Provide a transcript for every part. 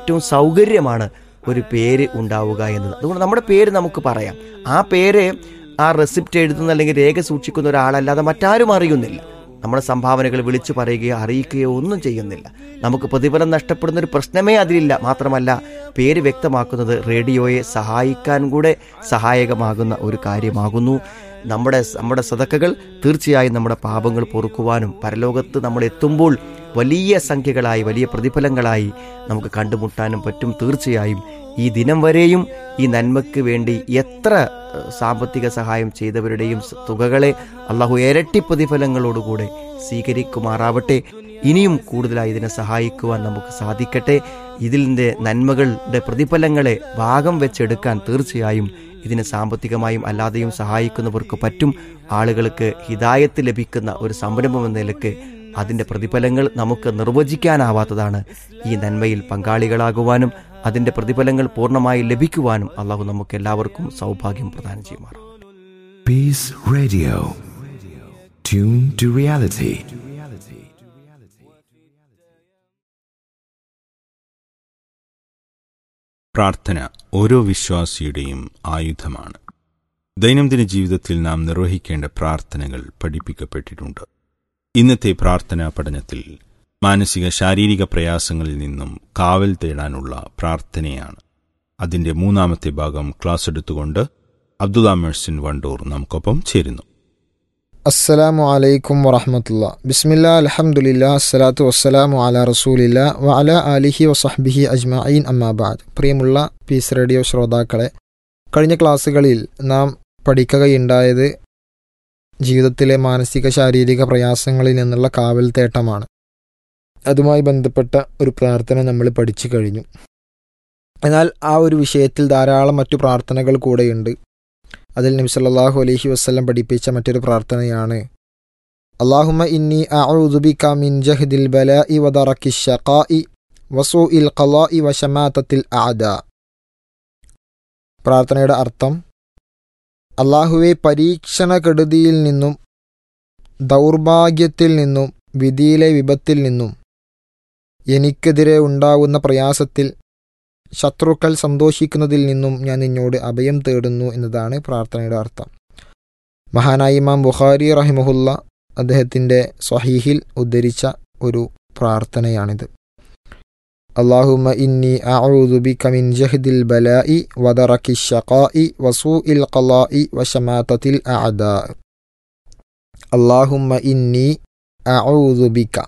ഏറ്റവും സൗകര്യമാണ് ഒരു പേര് ഉണ്ടാവുക എന്നത് അതുകൊണ്ട് നമ്മുടെ പേര് നമുക്ക് പറയാം ആ പേര് ആ റെസിപ്റ്റ് എഴുതുന്ന അല്ലെങ്കിൽ രേഖ സൂക്ഷിക്കുന്ന ഒരാളല്ലാതെ മറ്റാരും അറിയുന്നില്ല നമ്മുടെ സംഭാവനകൾ വിളിച്ചു പറയുകയോ അറിയിക്കുകയോ ഒന്നും ചെയ്യുന്നില്ല നമുക്ക് പ്രതിഫലം നഷ്ടപ്പെടുന്ന ഒരു പ്രശ്നമേ അതിലില്ല മാത്രമല്ല പേര് വ്യക്തമാക്കുന്നത് റേഡിയോയെ സഹായിക്കാൻ കൂടെ സഹായകമാകുന്ന ഒരു കാര്യമാകുന്നു നമ്മുടെ നമ്മുടെ സതക്കകൾ തീർച്ചയായും നമ്മുടെ പാപങ്ങൾ പൊറുക്കുവാനും പരലോകത്ത് നമ്മൾ എത്തുമ്പോൾ വലിയ സംഖ്യകളായി വലിയ പ്രതിഫലങ്ങളായി നമുക്ക് കണ്ടുമുട്ടാനും പറ്റും തീർച്ചയായും ഈ ദിനം വരെയും ഈ നന്മയ്ക്ക് വേണ്ടി എത്ര ഏഹ്, സാമ്പത്തിക സഹായം ചെയ്തവരുടെയും സ- തുകകളെ അള്ളാഹു ഇരട്ടി പ്രതിഫലങ്ങളോടുകൂടെ സ്വീകരിക്കുമാറാവട്ടെ ഇനിയും കൂടുതലായി ഇതിനെ സഹായിക്കുവാൻ നമുക്ക് സാധിക്കട്ടെ ഇതിൻ്റെ നന്മകളുടെ പ്രതിഫലങ്ങളെ ഭാഗം വെച്ചെടുക്കാൻ തീർച്ചയായും ഇതിനെ സാമ്പത്തികമായും അല്ലാതെയും സഹായിക്കുന്നവർക്ക് പറ്റും ആളുകൾക്ക് ഹിതായത്ത് ലഭിക്കുന്ന ഒരു സംരംഭം എന്ന നിലക്ക് അതിൻ്റെ പ്രതിഫലങ്ങൾ നമുക്ക് നിർവചിക്കാനാവാത്തതാണ് ഈ നന്മയിൽ പങ്കാളികളാകുവാനും അതിൻ്റെ പ്രതിഫലങ്ങൾ പൂർണ്ണമായി ലഭിക്കുവാനും അള്ളാഹു നമുക്ക് എല്ലാവർക്കും സൗഭാഗ്യം പ്രദാനം ചെയ്യുമാറാം Peace Radio. Tune to reality. പ്രാർത്ഥന ഓരോ വിശ്വാസിയുടെയും ആയുധമാണ് ദൈനംദിന ജീവിതത്തിൽ നാം നിർവഹിക്കേണ്ട പ്രാർത്ഥനകൾ പഠിപ്പിക്കപ്പെട്ടിട്ടുണ്ട് ഇന്നത്തെ പ്രാർത്ഥനാ പഠനത്തിൽ മാനസിക ശാരീരിക പ്രയാസങ്ങളിൽ നിന്നും കാവൽ തേടാനുള്ള പ്രാർത്ഥനയാണ് അതിന്റെ മൂന്നാമത്തെ ഭാഗം ക്ലാസ് എടുത്തുകൊണ്ട് അബ്ദുല്ല മെഴ്സിൻ വണ്ടൂർ നമുക്കൊപ്പം ചേരുന്നു അസ്സലാമു അലൈക്കും വറഹമത്തുള്ള ബിസ്മില്ലാ അൽഹംദുലില്ലാ അസ്സലാത്തു വസ്സലാമു അല റസൂലില്ല വഅല ആലിഹി വസഹ്ബിഹി അജ്മഈൻ അമ്മാബാദ് പ്രിയമുള്ള പീസ് റേഡിയോ ശ്രോതാക്കളെ കഴിഞ്ഞ ക്ലാസ്സുകളിൽ നാം പഠിക്കുകയുണ്ടായത് ജീവിതത്തിലെ മാനസിക ശാരീരിക പ്രയാസങ്ങളിൽ നിന്നുള്ള കാവൽ തേട്ടമാണ് അതുമായി ബന്ധപ്പെട്ട ഒരു പ്രാർത്ഥന നമ്മൾ പഠിച്ചു കഴിഞ്ഞു എന്നാൽ ആ ഒരു വിഷയത്തിൽ ധാരാളം മറ്റു പ്രാർത്ഥനകൾ കൂടെയുണ്ട് അതിൽ നബി സല്ലല്ലാഹു അലൈഹി വസല്ലം പഠിപ്പിച്ച മറ്റൊരു പ്രാർത്ഥനയാണ് അള്ളാഹുമ ഇന്നി അഊദുബിക മിൻ ജഹ്ദിൽ ബലാഇ വദറക്കി ഷഖാഇ വസൂഇൽ ഖലാഇ വശമാതത്തിൽ അഅദാ പ്രാർത്ഥനയുടെ അർത്ഥം അള്ളാഹുവെ പരീക്ഷണ കെടുതിയിൽ നിന്നും ദൗർഭാഗ്യത്തിൽ നിന്നും വിധിയിലെ വിപത്തിൽ നിന്നും എനിക്കെതിരെ ഉണ്ടാകുന്ന പ്രയാസത്തിൽ ശത്രുക്കൾ സന്തോഷിക്കുന്നതിൽ നിന്നും ഞാൻ നിന്നോട് അഭയം തേടുന്നു എന്നതാണ് പ്രാർത്ഥനയുടെ അർത്ഥം മഹാനായ ഇമാം ബുഖാരി റഹിമഹുല്ല അദ്ദേഹത്തിൻ്റെ സ്വഹീഹിൽ ഉദ്ധരിച്ച ഒരു പ്രാർത്ഥനയാണിത് അള്ളാഹുമ ഇന്നി അഊദു ബിക മിൻ ജഹ്ദിൽ ബലാഇ വദറക്കി ഷഖാഇ വസൂഇൽ ഖലാഇ വശമാതത്തിൽ അഅദാ അള്ളാഹുമ്മ ഇന്നി അഊദു ബിക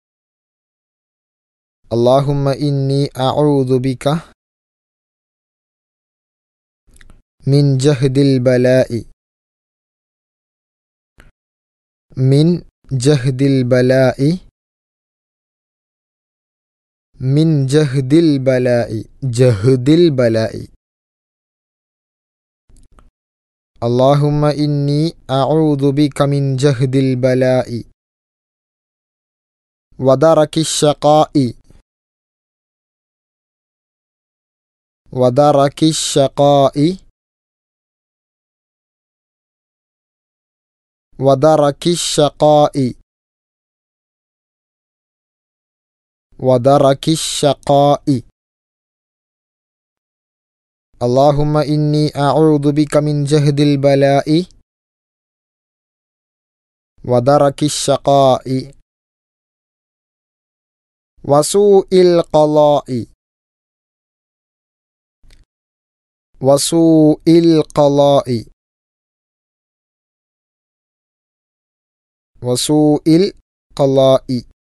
اللهم إني أعوذ بك من جهد البلاء من جهد البلاء من جهد البلاء جهد البلاء اللهم إني أعوذ بك من جهد البلاء ودرك الشقاء ودرك الشقاء ودرك الشقاء ودرك الشقاء اللهم إني أعوذ بك من جهد البلاء ودرك الشقاء وسوء القضاء وسوء القضاء وسوء القضاء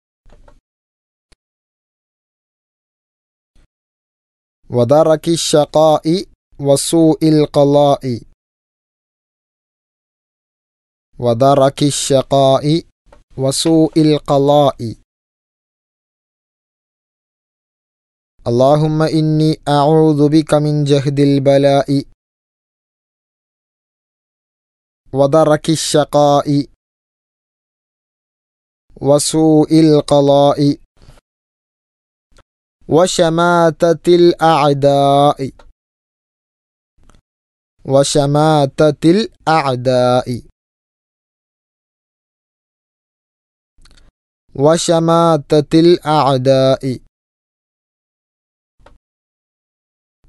ودرك الشقاء وسوء القضاء ودرك الشقاء وسوء القضاء اللهم إني أعوذ بك من جهد البلاء ودرك الشقاء وسوء القضاء وشماتة الأعداء وشماتة الأعداء وشماتة الأعداء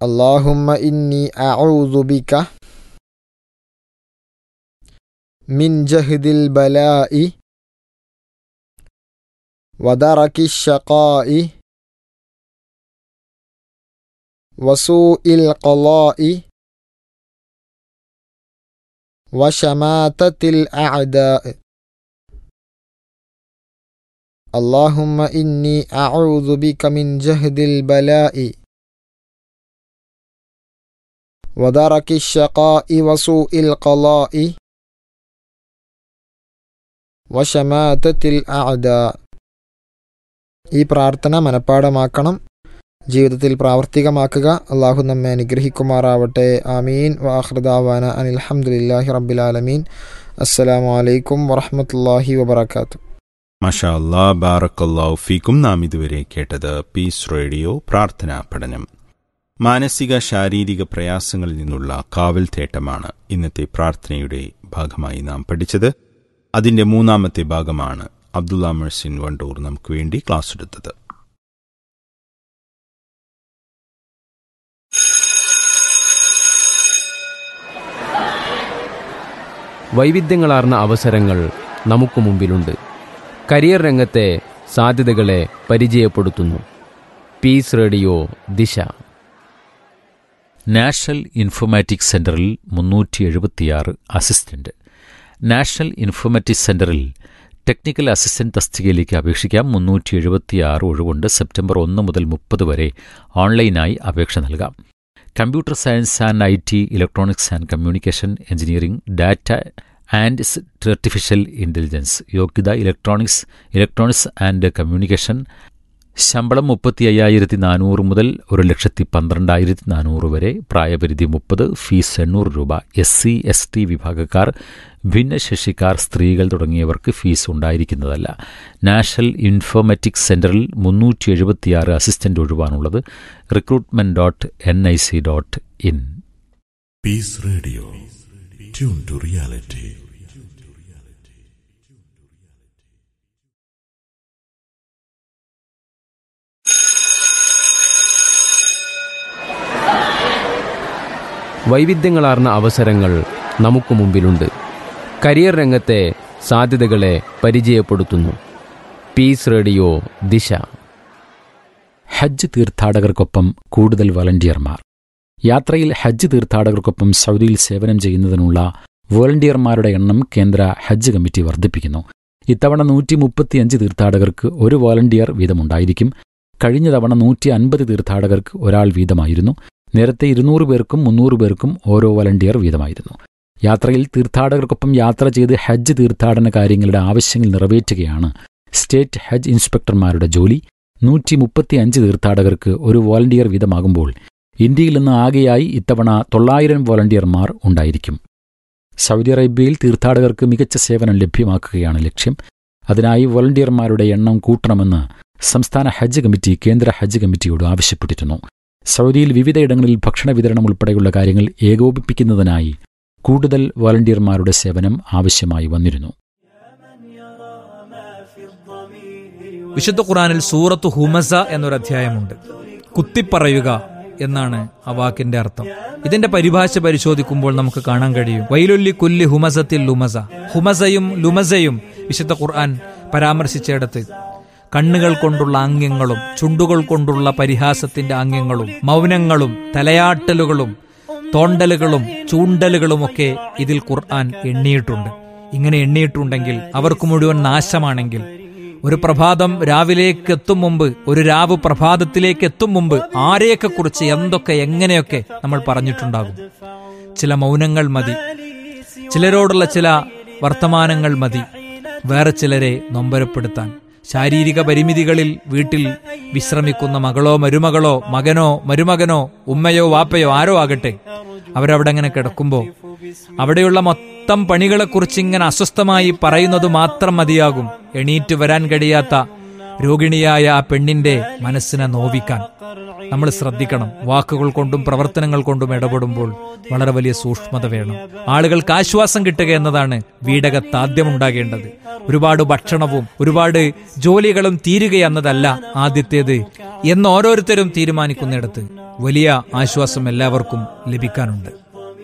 اللهم إني أعوذ بك من جهد البلاء ودرك الشقاء وسوء القضاء وشماتة الأعداء اللهم إني أعوذ بك من جهد البلاء ودرك الشقاء وسوء القضاء وشماتة الأعداء ഈ പ്രാർത്ഥന മനഃപ്പാടമാക്കണം ജീവിതത്തിൽ പ്രാവർത്തികമാക്കുക അള്ളാഹു നമ്മെ അനുഗ്രഹിക്കുമാറാവട്ടെ ആമീൻ വാഹൃദാവാന അനിൽഹമുല്ലാഹി റബ്ബിലാലമീൻ അസ്സലാമു അലൈക്കും വറഹമത്തല്ലാഹി വബർക്കാത്തു മഷാ അല്ലാ ബാറക്കല്ലാഹു ഫീക്കും നാം ഇതുവരെ കേട്ടത് പീസ് റേഡിയോ പ്രാർത്ഥനാ പഠനം മാനസിക ശാരീരിക പ്രയാസങ്ങളിൽ നിന്നുള്ള കാവൽ തേട്ടമാണ് ഇന്നത്തെ പ്രാർത്ഥനയുടെ ഭാഗമായി നാം പഠിച്ചത് അതിന്റെ മൂന്നാമത്തെ ഭാഗമാണ് അബ്ദുള്ള മെഴ്സിൻ വണ്ടൂർ നമുക്ക് വേണ്ടി ക്ലാസ് എടുത്തത് വൈവിധ്യങ്ങളാർന്ന അവസരങ്ങൾ നമുക്ക് മുമ്പിലുണ്ട് കരിയർ രംഗത്തെ സാധ്യതകളെ പരിചയപ്പെടുത്തുന്നു Peace Radio Disha national informatics സെന്ററിൽ മുന്നൂറ്റി എഴുപത്തിയാറ് അസിസ്റ്റന്റ് നാഷണൽ ഇൻഫോമാറ്റിക്സ് സെന്ററിൽ ടെക്നിക്കൽ അസിസ്റ്റന്റ് തസ്തികയിലേക്ക് അപേക്ഷിക്കാം മുന്നൂറ്റി എഴുപത്തിയാറ് ഒഴിവുണ്ട് സെപ്റ്റംബർ ഒന്ന് മുതൽ മുപ്പത് വരെ ഓൺലൈനായി അപേക്ഷ നൽകാം computer science and I T electronics and communication engineering data and artificial intelligence യോഗ്യത ഇലക്ട്രോണിക്സ് ഇലക്ട്രോണിക്സ് ആൻഡ് കമ്മ്യൂണിക്കേഷൻ ശമ്പളം മുപ്പത്തി അയ്യായിരത്തി നാനൂറ് മുതൽ ഒരു ലക്ഷത്തി പന്ത്രണ്ടായിരത്തി നാനൂറ് വരെ പ്രായപരിധി മുപ്പത് ഫീസ് എണ്ണൂറ് രൂപ എസ് സി എസ് ടി വിഭാഗക്കാർ ഭിന്നശേഷിക്കാർ സ്ത്രീകൾ തുടങ്ങിയവർക്ക് ഫീസ് ഉണ്ടായിരിക്കുന്നതല്ല നാഷണൽ ഇൻഫോമാറ്റിക്സ് സെന്ററിൽ മുന്നൂറ്റി എഴുപത്തിയാറ് അസിസ്റ്റന്റ് ഒഴിവാണുള്ളത് recruitment dot N I C dot in Peace Radio. Tune to reality. വൈവിധ്യങ്ങളാർന്ന അവസരങ്ങൾ നമുക്ക് മുമ്പിലുണ്ട് കരിയർ രംഗത്തെ സാധ്യതകളെ പരിചയപ്പെടുത്തുന്നു പീസ് റേഡിയോ ദിശ ഹജ്ജ് തീർത്ഥാടകർക്കൊപ്പം കൂടുതൽ വളണ്ടിയർമാർ യാത്രയിൽ ഹജ്ജ് തീർത്ഥാടകർക്കൊപ്പം സൗദിയിൽ സേവനം ചെയ്യുന്നതിനുള്ള വോളണ്ടിയർമാരുടെ എണ്ണം കേന്ദ്ര ഹജ്ജ് കമ്മിറ്റി വർദ്ധിപ്പിക്കുന്നു ഇത്തവണ നൂറ്റി മുപ്പത്തിയഞ്ച് തീർത്ഥാടകർക്ക് ഒരു വോളണ്ടിയർ വീതമുണ്ടായിരിക്കും കഴിഞ്ഞ തവണ നൂറ്റി അൻപത് തീർത്ഥാടകർക്ക് ഒരാൾ വീതമായിരുന്നു നേരത്തെ ഇരുന്നൂറ് പേർക്കും മുന്നൂറ് പേർക്കും ഓരോ വോളണ്ടിയർ വീതമായിരുന്നു യാത്രയിൽ തീർത്ഥാടകർക്കൊപ്പം യാത്ര ചെയ്ത് ഹജ്ജ് തീർത്ഥാടന കാര്യങ്ങളുടെ ആവശ്യങ്ങൾ നിറവേറ്റുകയാണ് സ്റ്റേറ്റ് ഹജ്ജ് ഇൻസ്പെക്ടർമാരുടെ ജോലി നൂറ്റി മുപ്പത്തിയഞ്ച് തീർത്ഥാടകർക്ക് ഒരു വോളണ്ടിയർ വീതമാകുമ്പോൾ ഇന്ത്യയിൽ നിന്ന് ആകെയായി ഇത്തവണ തൊള്ളായിരം വോളണ്ടിയർമാർ ഉണ്ടായിരിക്കും സൗദി അറേബ്യയിൽ തീർത്ഥാടകർക്ക് മികച്ച സേവനം ലഭ്യമാക്കുകയാണ് ലക്ഷ്യം അതിനായി വോളണ്ടിയർമാരുടെ എണ്ണം കൂട്ടണമെന്ന് സംസ്ഥാന ഹജ്ജ് കമ്മിറ്റി കേന്ദ്ര ഹജ്ജ് കമ്മിറ്റിയോട് ആവശ്യപ്പെട്ടിരുന്നു സൗദിയിൽ വിവിധയിടങ്ങളിൽ ഭക്ഷണ വിതരണം ഉൾപ്പെടെയുള്ള കാര്യങ്ങൾ ഏകോപിപ്പിക്കുന്നതിനായി കൂടുതൽ വോളണ്ടിയർമാരുടെ സേവനം ആവശ്യമായി വന്നിരുന്നു വിശുദ്ധ ഖുറാനിൽ സൂറത്ത് ഹുമസ എന്നൊരു അധ്യായമുണ്ട് കുത്തിപ്പറയുക എന്നാണ് ആ വാക്കിന്റെ അർത്ഥം ഇതിന്റെ പരിഭാഷ പരിശോധിക്കുമ്പോൾ നമുക്ക് കാണാൻ കഴിയും വൈലുല്ലി കുല്ലി ഹുമസത്തിൽ ലുമസ ഹുമസയും ലുമസയും വിശുദ്ധ ഖുർആൻ പരാമർശിച്ചിടത്ത് കണ്ണുകൾ കൊണ്ടുള്ള ആംഗ്യങ്ങളും ചുണ്ടുകൾ കൊണ്ടുള്ള പരിഹാസത്തിന്റെ ആംഗ്യങ്ങളും മൗനങ്ങളും തലയാട്ടലുകളും തോണ്ടലുകളും ചൂണ്ടലുകളുമൊക്കെ ഇതിൽ ഖുർആൻ എണ്ണിയിട്ടുണ്ട് ഇങ്ങനെ എണ്ണിയിട്ടുണ്ടെങ്കിൽ അവർക്ക് മുഴുവൻ നാശമാണെങ്കിൽ ഒരു പ്രഭാതം രാവിലേക്ക് എത്തും മുമ്പ് ഒരു രാവ് പ്രഭാതത്തിലേക്ക് എത്തും മുമ്പ് ആരെയൊക്കെ കുറിച്ച് എന്തൊക്കെ എങ്ങനെയൊക്കെ നമ്മൾ പറഞ്ഞിട്ടുണ്ടാകും ചില മൗനങ്ങൾ മതി ചിലരോടുള്ള ചില വർത്തമാനങ്ങൾ മതി വേറെ ചിലരെ നൊമ്പരപ്പെടുത്താൻ ശാരീരിക പരിമിതികളിൽ വീട്ടിൽ വിശ്രമിക്കുന്ന മകളോ മരുമകളോ മകനോ മരുമകനോ ഉമ്മയോ വാപ്പയോ ആരോ ആകട്ടെ അവരവിടെ അങ്ങനെ കിടക്കുമ്പോൾ അവിടെയുള്ള മൊത്തം പണികളെക്കുറിച്ച് ഇങ്ങനെ അസ്വസ്ഥമായി പറയുന്നത് മാത്രം മതിയാകും എണീറ്റ് വരാൻ കഴിയാത്ത രോഗിണിയായ ആ പെണ്ണിന്റെ മനസ്സിനെ നോവിക്കാൻ നമ്മൾ ശ്രദ്ധിക്കണം വാക്കുകൾ കൊണ്ടും പ്രവർത്തനങ്ങൾ കൊണ്ടും ഇടപെടുമ്പോൾ വളരെ വലിയ സൂക്ഷ്മത വേണം ആളുകൾക്ക് ആശ്വാസം കിട്ടുക എന്നതാണ് വീടകത്ത് ആദ്യം ഉണ്ടാകേണ്ടത് ഒരുപാട് ഭക്ഷണവും ഒരുപാട് ജോലികളും തീരുക എന്നതല്ല ആദ്യത്തേത് എന്ന് ഓരോരുത്തരും തീരുമാനിക്കുന്നിടത്ത് വലിയ ആശ്വാസം എല്ലാവർക്കും ലഭിക്കാനുണ്ട്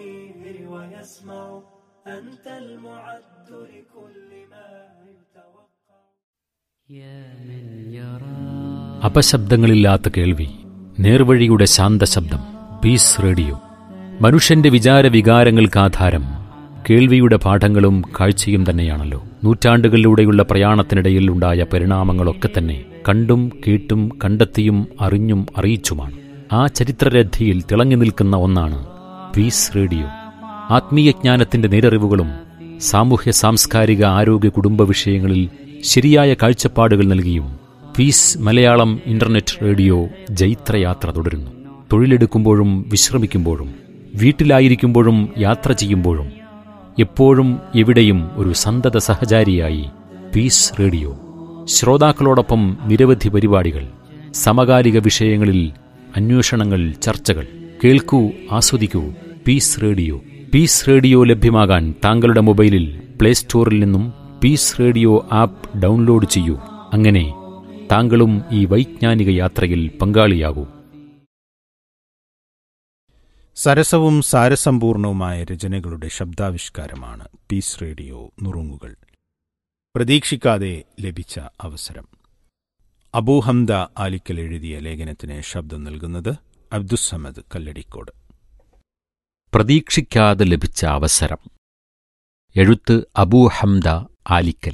അപശബ്ദങ്ങളില്ലാത്ത കേൾവി നേർവഴിയുടെ ശാന്തശബ്ദം പീസ് റേഡിയോ മനുഷ്യന്റെ വിചാര വികാരങ്ങൾക്ക് ആധാരം കേൾവിയുടെ പാഠങ്ങളും കാഴ്ചയും തന്നെയാണല്ലോ നൂറ്റാണ്ടുകളിലൂടെയുള്ള പ്രയാണത്തിനിടയിൽ ഉണ്ടായ പരിണാമങ്ങളൊക്കെ തന്നെ കണ്ടും കേട്ടും കണ്ടെത്തിയും അറിഞ്ഞും അറിയിച്ചുമാണ് ആ ചരിത്രരഥിയിൽ തിളങ്ങി നിൽക്കുന്ന ഒന്നാണ് പീസ് റേഡിയോ ആത്മീയജ്ഞാനത്തിന്റെ നേരറിവുകളും സാമൂഹ്യ സാംസ്കാരിക ആരോഗ്യ കുടുംബ വിഷയങ്ങളിൽ ശരിയായ കാഴ്ചപ്പാടുകൾ നൽകിയും പീസ് മലയാളം ഇന്റർനെറ്റ് റേഡിയോ ജൈത്രയാത്ര തുടരുന്നു തൊഴിലെടുക്കുമ്പോഴും വിശ്രമിക്കുമ്പോഴും വീട്ടിലായിരിക്കുമ്പോഴും യാത്ര ചെയ്യുമ്പോഴും എപ്പോഴും എവിടെയും ഒരു സന്തത സഹചാരിയായി പീസ് റേഡിയോ ശ്രോതാക്കളോടൊപ്പം നിരവധി പരിപാടികൾ സമകാലിക വിഷയങ്ങളിൽ അന്വേഷണങ്ങൾ ചർച്ചകൾ കേൾക്കൂ ആസ്വദിക്കൂ പീസ് റേഡിയോ പീസ് റേഡിയോ ലഭ്യമാകാൻ താങ്കളുടെ മൊബൈലിൽ പ്ലേ സ്റ്റോറിൽ നിന്നും പീസ് റേഡിയോ ആപ്പ് ഡൗൺലോഡ് ചെയ്യൂ അങ്ങനെ താങ്കളും ഈ വൈജ്ഞാനിക യാത്രയിൽ പങ്കാളിയാകൂ സരസവും സാരസമ്പൂർണവുമായ രചനകളുടെ ശബ്ദാവിഷ്കാരമാണ് പീസ് റേഡിയോ നുറുങ്ങുകൾ പ്രതീക്ഷിക്കാതെ ലഭിച്ച അവസരം അബൂഹംദ ആലിക്കൽ എഴുതിയ ലേഖനത്തിന് ശബ്ദം നൽകുന്നത് അബ്ദുസമദ് കല്ലടിക്കോട് പ്രതീക്ഷിക്കാതെ ലഭിച്ച അവസരം എഴുത്ത് അബൂ ഹംദ ആലിക്കൽ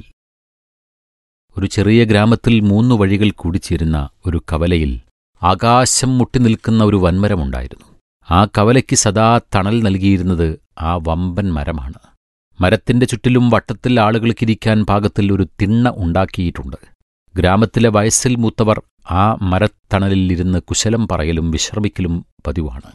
ഒരു ചെറിയ ഗ്രാമത്തിൽ മൂന്നു വഴികൾ കൂടിച്ചേരുന്ന ഒരു കവലയിൽ ആകാശം മുട്ടി നിൽക്കുന്ന ഒരു വൻമരമുണ്ടായിരുന്നു ആ കവലയ്ക്ക് സദാ തണൽ നൽകിയിരുന്നത് ആ വമ്പൻ മരമാണ് മരത്തിന്റെ ചുറ്റിലും വട്ടത്തിൽ ആളുകൾക്കിരിക്കാൻ പാകത്തിൽ ഒരു തിണ്ണ ഉണ്ടാക്കിയിട്ടുണ്ട് ഗ്രാമത്തിലെ വയസ്സിൽ മൂത്തവർ ആ മരത്തണലിൽ ഇരുന്ന് കുശലം പറയലും വിശ്രമിക്കലും പതിവാണ്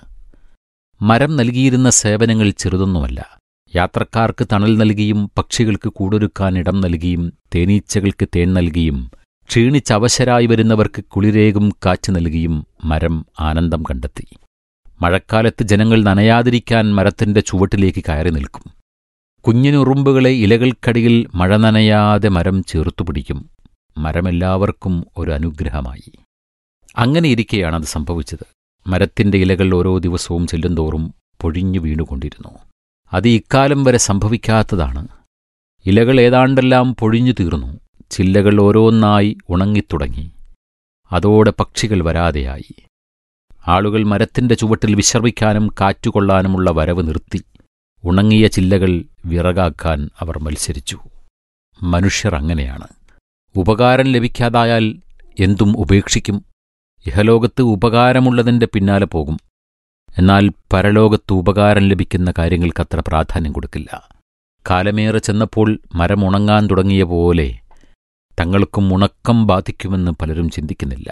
മരം നൽകിയിരുന്ന സേവനങ്ങൾ ചെറുതൊന്നുമല്ല യാത്രക്കാർക്ക് തണൽ നൽകിയും പക്ഷികൾക്ക് കൂടൊരുക്കാൻ ഇടം നൽകിയും തേനീച്ചകൾക്ക് തേൻ നൽകിയും ക്ഷീണിച്ചവശരായി വരുന്നവർക്ക് കുളിരേകും കാറ്റ് നൽകിയും മരം ആനന്ദം കണ്ടെത്തി മഴക്കാലത്ത് ജനങ്ങൾ നനയാതിരിക്കാൻ മരത്തിന്റെ ചുവട്ടിലേക്ക് കയറി നിൽക്കും കുഞ്ഞിനുറുമ്പുകളെ ഇലകൾക്കടിയിൽ മഴ നനയാതെ മരം ചേർത്തുപിടിക്കും മരമെല്ലാവർക്കും ഒരു അനുഗ്രഹമായി അങ്ങനെയിരിക്കെയാണ് അത് സംഭവിച്ചത് മരത്തിന്റെ ഇലകൾ ഓരോ ദിവസവും ചെല്ലുന്തോറും പൊഴിഞ്ഞു വീണുകൊണ്ടിരുന്നു അത് ഇക്കാലം വരെ സംഭവിക്കാത്തതാണ് ഇലകൾ ഏതാണ്ടെല്ലാം പൊഴിഞ്ഞു തീർന്നു ചില്ലകൾ ഓരോന്നായി ഉണങ്ങിത്തുടങ്ങി അതോടെ പക്ഷികൾ വരാതെയായി ആളുകൾ മരത്തിന്റെ ചുവട്ടിൽ വിശ്രമിക്കാനും കാറ്റുകൊള്ളാനുമുള്ള വരവ് നിർത്തി ഉണങ്ങിയ ചില്ലകൾ വിറകാക്കാൻ അവർ മത്സരിച്ചു മനുഷ്യർ അങ്ങനെയാണ് ഉപകാരം ലഭിക്കാതായാൽ എന്തും ഉപേക്ഷിക്കും ഇഹലോകത്ത് ഉപകാരമുള്ളതിന്റെ പിന്നാലെ പോകും എന്നാൽ പരലോകത്ത് ഉപകാരം ലഭിക്കുന്ന കാര്യങ്ങൾക്കത്ര പ്രാധാന്യം കൊടുക്കില്ല കാലമേറെ ചെന്നപ്പോൾ മരമുണങ്ങാൻ തുടങ്ങിയ പോലെ തങ്ങൾക്കും ഉണക്കം ബാധിക്കുമെന്ന് പലരും ചിന്തിക്കുന്നില്ല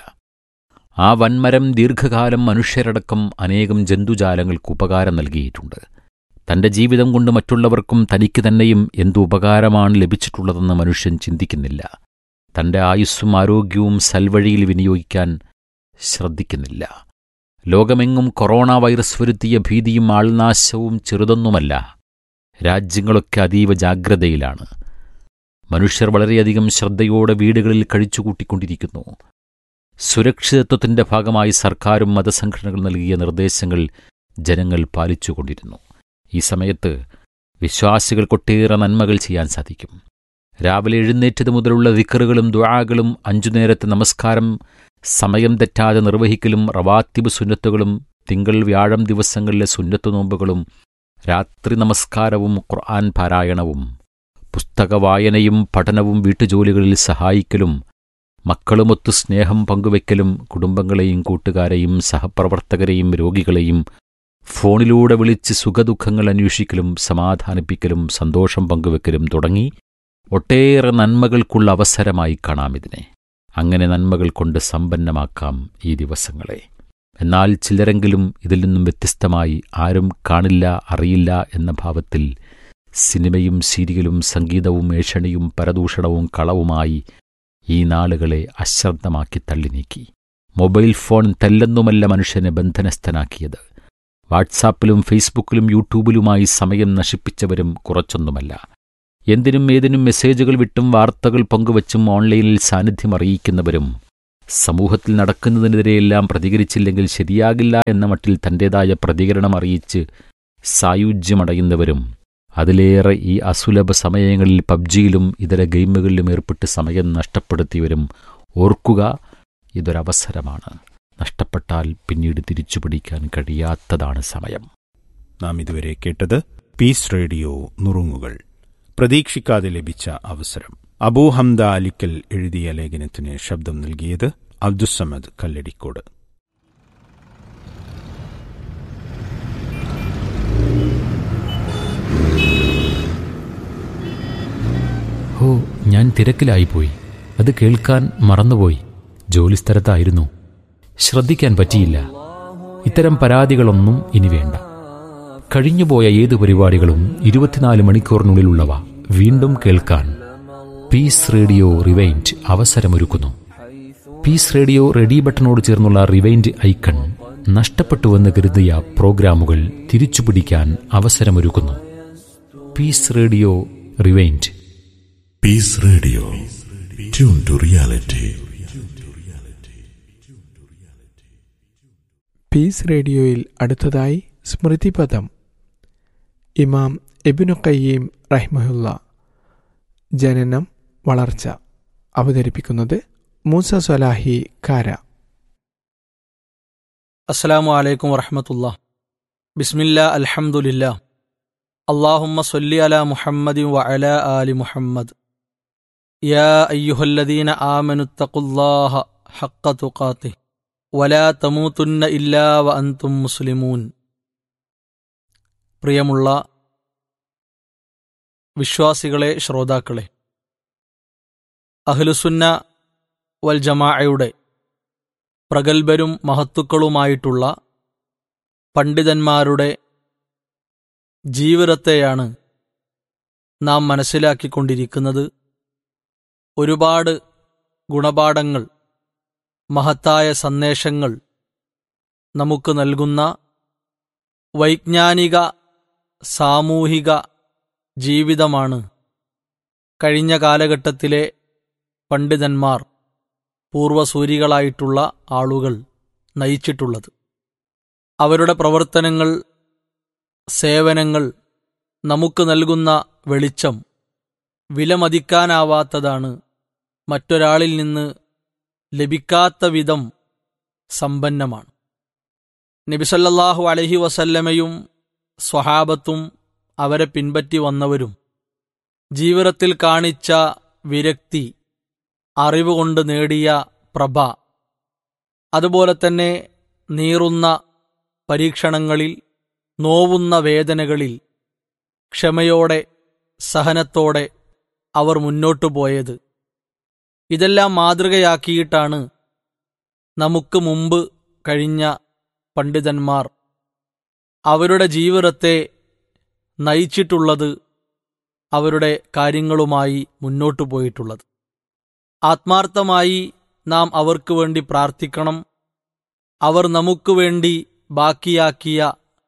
ആ വൻമരം ദീർഘകാലം മനുഷ്യരടക്കം അനേകം ജന്തുജാലങ്ങൾക്ക് ഉപകാരം നൽകിയിട്ടുണ്ട് തന്റെ ജീവിതം കൊണ്ട് മറ്റുള്ളവർക്കും തനിക്ക് തന്നെയും എന്തു ഉപകാരമാണ് ലഭിച്ചിട്ടുള്ളതെന്ന് മനുഷ്യൻ ചിന്തിക്കുന്നില്ല തന്റെ ആയുസ്സും ആരോഗ്യവും സൽവഴിയിൽ വിനിയോഗിക്കാൻ ശ്രദ്ധിക്കുന്നില്ല ലോകമെങ്ങും കൊറോണ വൈറസ് വരുത്തിയ ഭീതിയും ആൾനാശവും ചെറുതൊന്നുമല്ല രാജ്യങ്ങളൊക്കെ അതീവ ജാഗ്രതയിലാണ് മനുഷ്യർ വളരെയധികം ശ്രദ്ധയോടെ വീടുകളിൽ കഴിച്ചുകൂട്ടിക്കൊണ്ടിരിക്കുന്നു സുരക്ഷിതത്വത്തിന്റെ ഭാഗമായി സർക്കാരും മതസംഘടനകൾ നൽകിയ നിർദ്ദേശങ്ങൾ ജനങ്ങൾ പാലിച്ചുകൊണ്ടിരുന്നു ഈ സമയത്ത് വിശ്വാസികൾക്കൊട്ടേറെ നന്മകൾ ചെയ്യാൻ സാധിക്കും രാവിലെ എഴുന്നേറ്റത് മുതലുള്ള ദിക്കറുകളും ദുആകളും അഞ്ചു നേരത്തെ നമസ്കാരം സമയം തെറ്റാതെ നിർവഹിക്കലും റവാത്തിബ് സുന്നത്തുകളും തിങ്കൾ വ്യാഴം ദിവസങ്ങളിലെ സുന്നത്തു നോമ്പുകളും രാത്രി നമസ്കാരവും ഖുർആൻ പാരായണവും പുസ്തക വായനയും പഠനവും വീട്ടുജോലികളിൽ സഹായിക്കലും മക്കളുമൊത്ത് സ്നേഹം പങ്കുവെക്കലും കുടുംബങ്ങളെയും കൂട്ടുകാരെയും സഹപ്രവർത്തകരെയും രോഗികളെയും ഫോണിലൂടെ വിളിച്ച് സുഖദുഃഖങ്ങൾ അന്വേഷിക്കലും സമാധാനിപ്പിക്കലും സന്തോഷം പങ്കുവെക്കലും തുടങ്ങി ഒട്ടേറെ നന്മകൾക്കുള്ള അവസരമായി കാണാം ഇതിനെ അങ്ങനെ നന്മകൾ കൊണ്ട് സമ്പന്നമാക്കാം ഈ ദിവസങ്ങളെ എന്നാൽ ചിലരെങ്കിലും ഇതിൽ നിന്നും വ്യത്യസ്തമായി ആരും കാണില്ല അറിയില്ല എന്ന ഭാവത്തിൽ സിനിമയും സീരിയലും സംഗീതവും ഏഷണിയും പരദൂഷണവും കളവുമായി ഈ നാളുകളെ അശ്രദ്ധമാക്കി തള്ളി നീക്കി മൊബൈൽ ഫോൺ തെല്ലെന്നുമല്ല മനുഷ്യനെ ബന്ധനസ്ഥനാക്കിയത് വാട്സാപ്പിലും ഫേസ്ബുക്കിലും യൂട്യൂബിലുമായി സമയം നശിപ്പിച്ചവരും കുറച്ചൊന്നുമല്ല എന്തിനും ഏതിനും മെസ്സേജുകൾ വിട്ടും വാർത്തകൾ പങ്കുവച്ചും ഓൺലൈനിൽ സാന്നിധ്യം അറിയിക്കുന്നവരും സമൂഹത്തിൽ നടക്കുന്നതിനെതിരെയെല്ലാം പ്രതികരിച്ചില്ലെങ്കിൽ ശരിയാകില്ല എന്ന മട്ടിൽ തൻ്റേതായ പ്രതികരണം അറിയിച്ച് സായുജ്യമടയുന്നവരും അതിലേറെ ഈ അസുലഭ സമയങ്ങളിൽ പബ്ജിയിലും ഇതര ഗെയിമുകളിലും ഏർപ്പെട്ട് സമയം നഷ്ടപ്പെടുത്തിയവരും ഓർക്കുക ഇതൊരവസരമാണ് നഷ്ടപ്പെട്ടാൽ പിന്നീട് തിരിച്ചു പിടിക്കാൻ കഴിയാത്തതാണ് സമയം നാം ഇതുവരെ കേട്ടത് പീസ് റേഡിയോ നുറുങ്ങുകൾ പ്രതീക്ഷിക്കാതെ ലഭിച്ച അവസരം അബൂ ഹംദ അലിക്കൽ എഴുതിയ ലേഖനത്തിന് ശബ്ദം നൽകിയത് അബ്ദുസമദ് കല്ലടിക്കോട് ഓ ഞാൻ തിരക്കിലായിപ്പോയി അത് കേൾക്കാൻ മറന്നുപോയി ജോലിസ്ഥലത്തായിരുന്നു ശ്രദ്ധിക്കാൻ പറ്റിയില്ല ഇത്തരം പരാതികളൊന്നും ഇനി വേണ്ട കഴിഞ്ഞുപോയ ഏത് പരിപാടികളും ഇരുപത്തിനാല് മണിക്കൂറിനുള്ളിലുള്ളവ വീണ്ടും കേൾക്കാൻ പീസ് റേഡിയോ റിവൈൻഡ് അവസരമൊരുക്കുന്നു പീസ് റേഡിയോ റെഡി ബട്ടണോട് ചേർന്നുള്ള റിവൈൻഡ് ഐക്കൺ നഷ്ടപ്പെട്ടുവെന്ന് കരുതിയ പ്രോഗ്രാമുകൾ തിരിച്ചുപിടിക്കാൻ അവസരമൊരുക്കുന്നു Peace Radio rewind Peace Radio. Tune to reality. Peace റേഡിയോയിൽ അടുത്തതായി സ്മൃതിപദം ഇമാം എബിനു കയ്യീം റഹ്മഹുല്ല ജനനം വളർച്ച അവതരിപ്പിക്കുന്നത് മൂസ സൊലാഹി കാര അസ്സലാമു അലൈക്കും വറഹമത്തുള്ള ബിസ്മില്ല അൽഹംദുലില്ല അള്ളാഹുമ്മ സൊല്ലി അല മുഹമ്മദി വ അല ആലി മുഹമ്മദ് യാ അയ്യുഹല്ലദീന ആമനുത്തഖുല്ലാഹ ഹക്ക തുഖാത്തി വലാ തമൂതുന്ന ഇല്ലാ വ അൻതും മുസ്ലിമൂൻ പ്രിയമുള്ള വിശ്വാസികളെ ശ്രോതാക്കളെ അഹ്ലുസുന്ന വൽ ജമാഅയുടെ പ്രഗത്ഭരും മഹത്തുക്കളുമായിട്ടുള്ള പണ്ഡിതന്മാരുടെ ജീവിതത്തെയാണ് നാം മനസ്സിലാക്കിക്കൊണ്ടിരിക്കുന്നത് ഒരുപാട് ഗുണപാഠങ്ങൾ മഹത്തായ സന്ദേശങ്ങൾ നമുക്ക് നൽകുന്ന വൈജ്ഞാനിക സാമൂഹിക ജീവിതമാണ് കഴിഞ്ഞ കാലഘട്ടത്തിലെ പണ്ഡിതന്മാർ പൂർവസൂരികളായിട്ടുള്ള ആളുകൾ നയിച്ചിട്ടുള്ളത് അവരുടെ പ്രവർത്തനങ്ങൾ സേവനങ്ങൾ നമുക്ക് നൽകുന്ന വെളിച്ചം വിലമതിക്കാനാവാത്തതാണ് മറ്റൊരാളിൽ നിന്ന് ലഭിക്കാത്ത വിധം സമ്പന്നമാണ് നബിസല്ലാഹു അലഹി വസല്ലമയും സ്വഹാബത്തും അവരെ പിൻപറ്റി വന്നവരും ജീവിതത്തിൽ കാണിച്ച വിരക്തി അറിവ് കൊണ്ട് നേടിയ പ്രഭ അതുപോലെ തന്നെ നീറുന്ന പരീക്ഷണങ്ങളിൽ നോവുന്ന വേദനകളിൽ ക്ഷമയോടെ സഹനത്തോടെ അവർ മുന്നോട്ടു പോയത് ഇതെല്ലാം മാതൃകയാക്കിയിട്ടാണ് നമുക്ക് മുമ്പ് കഴിഞ്ഞ പണ്ഡിതന്മാർ അവരുടെ ജീവിതത്തെ നയിച്ചിട്ടുള്ളത് അവരുടെ കാര്യങ്ങളുമായി മുന്നോട്ടു പോയിട്ടുള്ളത് ആത്മാർത്ഥമായി നാം അവർക്ക് വേണ്ടി പ്രാർത്ഥിക്കണം അവർ നമുക്ക് വേണ്ടി ബാക്കിയാക്കിയ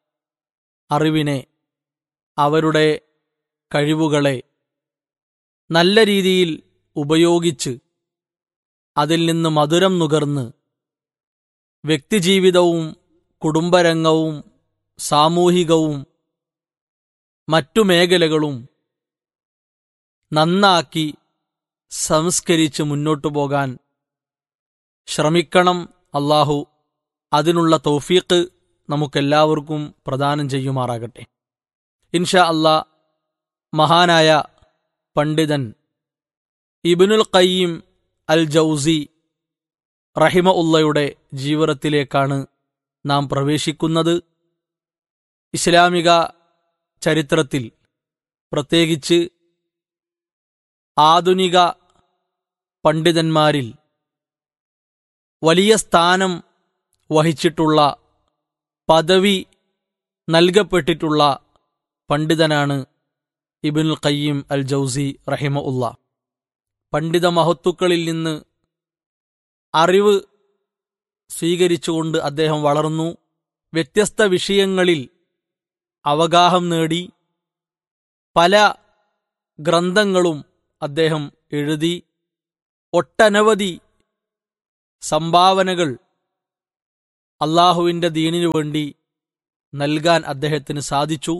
അറിവിനെ അവരുടെ കഴിവുകളെ നല്ല രീതിയിൽ ഉപയോഗിച്ച് അതിൽ നിന്ന് മധുരം നുകർന്ന് വ്യക്തിജീവിതവും കുടുംബരംഗവും സാമൂഹികവും മറ്റു മേഖലകളും നന്നാക്കി സംസ്കരിച്ച് മുന്നോട്ടു പോകാൻ ശ്രമിക്കണം അള്ളാഹു അതിനുള്ള തൗഫീഖ് നമുക്കെല്ലാവർക്കും പ്രദാനം ചെയ്യുമാറാകട്ടെ ഇൻഷാ അല്ലാ മഹാനായ പണ്ഡിതൻ ഇബിനുൽ ഖയ്യീം അൽ ജൗസി റഹിമ ഉള്ളയുടെ ജീവിതത്തിലേക്കാണ് നാം പ്രവേശിക്കുന്നത് ഇസ്ലാമിക ചരിത്രത്തിൽ പ്രത്യേകിച്ച് ആധുനിക പണ്ഡിതന്മാരിൽ വലിയ സ്ഥാനം വഹിച്ചിട്ടുള്ള പദവി നൽകപ്പെട്ടിട്ടുള്ള പണ്ഡിതനാണ് ഇബിനുൽ ഖയ്യീം അൽ ജൗസി റഹിമ ഉള്ള പണ്ഡിത മഹത്തുക്കളിൽ നിന്ന് അറിവ് സ്വീകരിച്ചുകൊണ്ട് അദ്ദേഹം വളർന്നു വ്യത്യസ്ത വിഷയങ്ങളിൽ അവഗാഹം നേടി പല ഗ്രന്ഥങ്ങളും അദ്ദേഹം എഴുതി ഒട്ടനവധി സംഭാവനകൾ അള്ളാഹുവിൻ്റെ ദീനിനു വേണ്ടി നൽകാൻ അദ്ദേഹത്തിന് സാധിച്ചു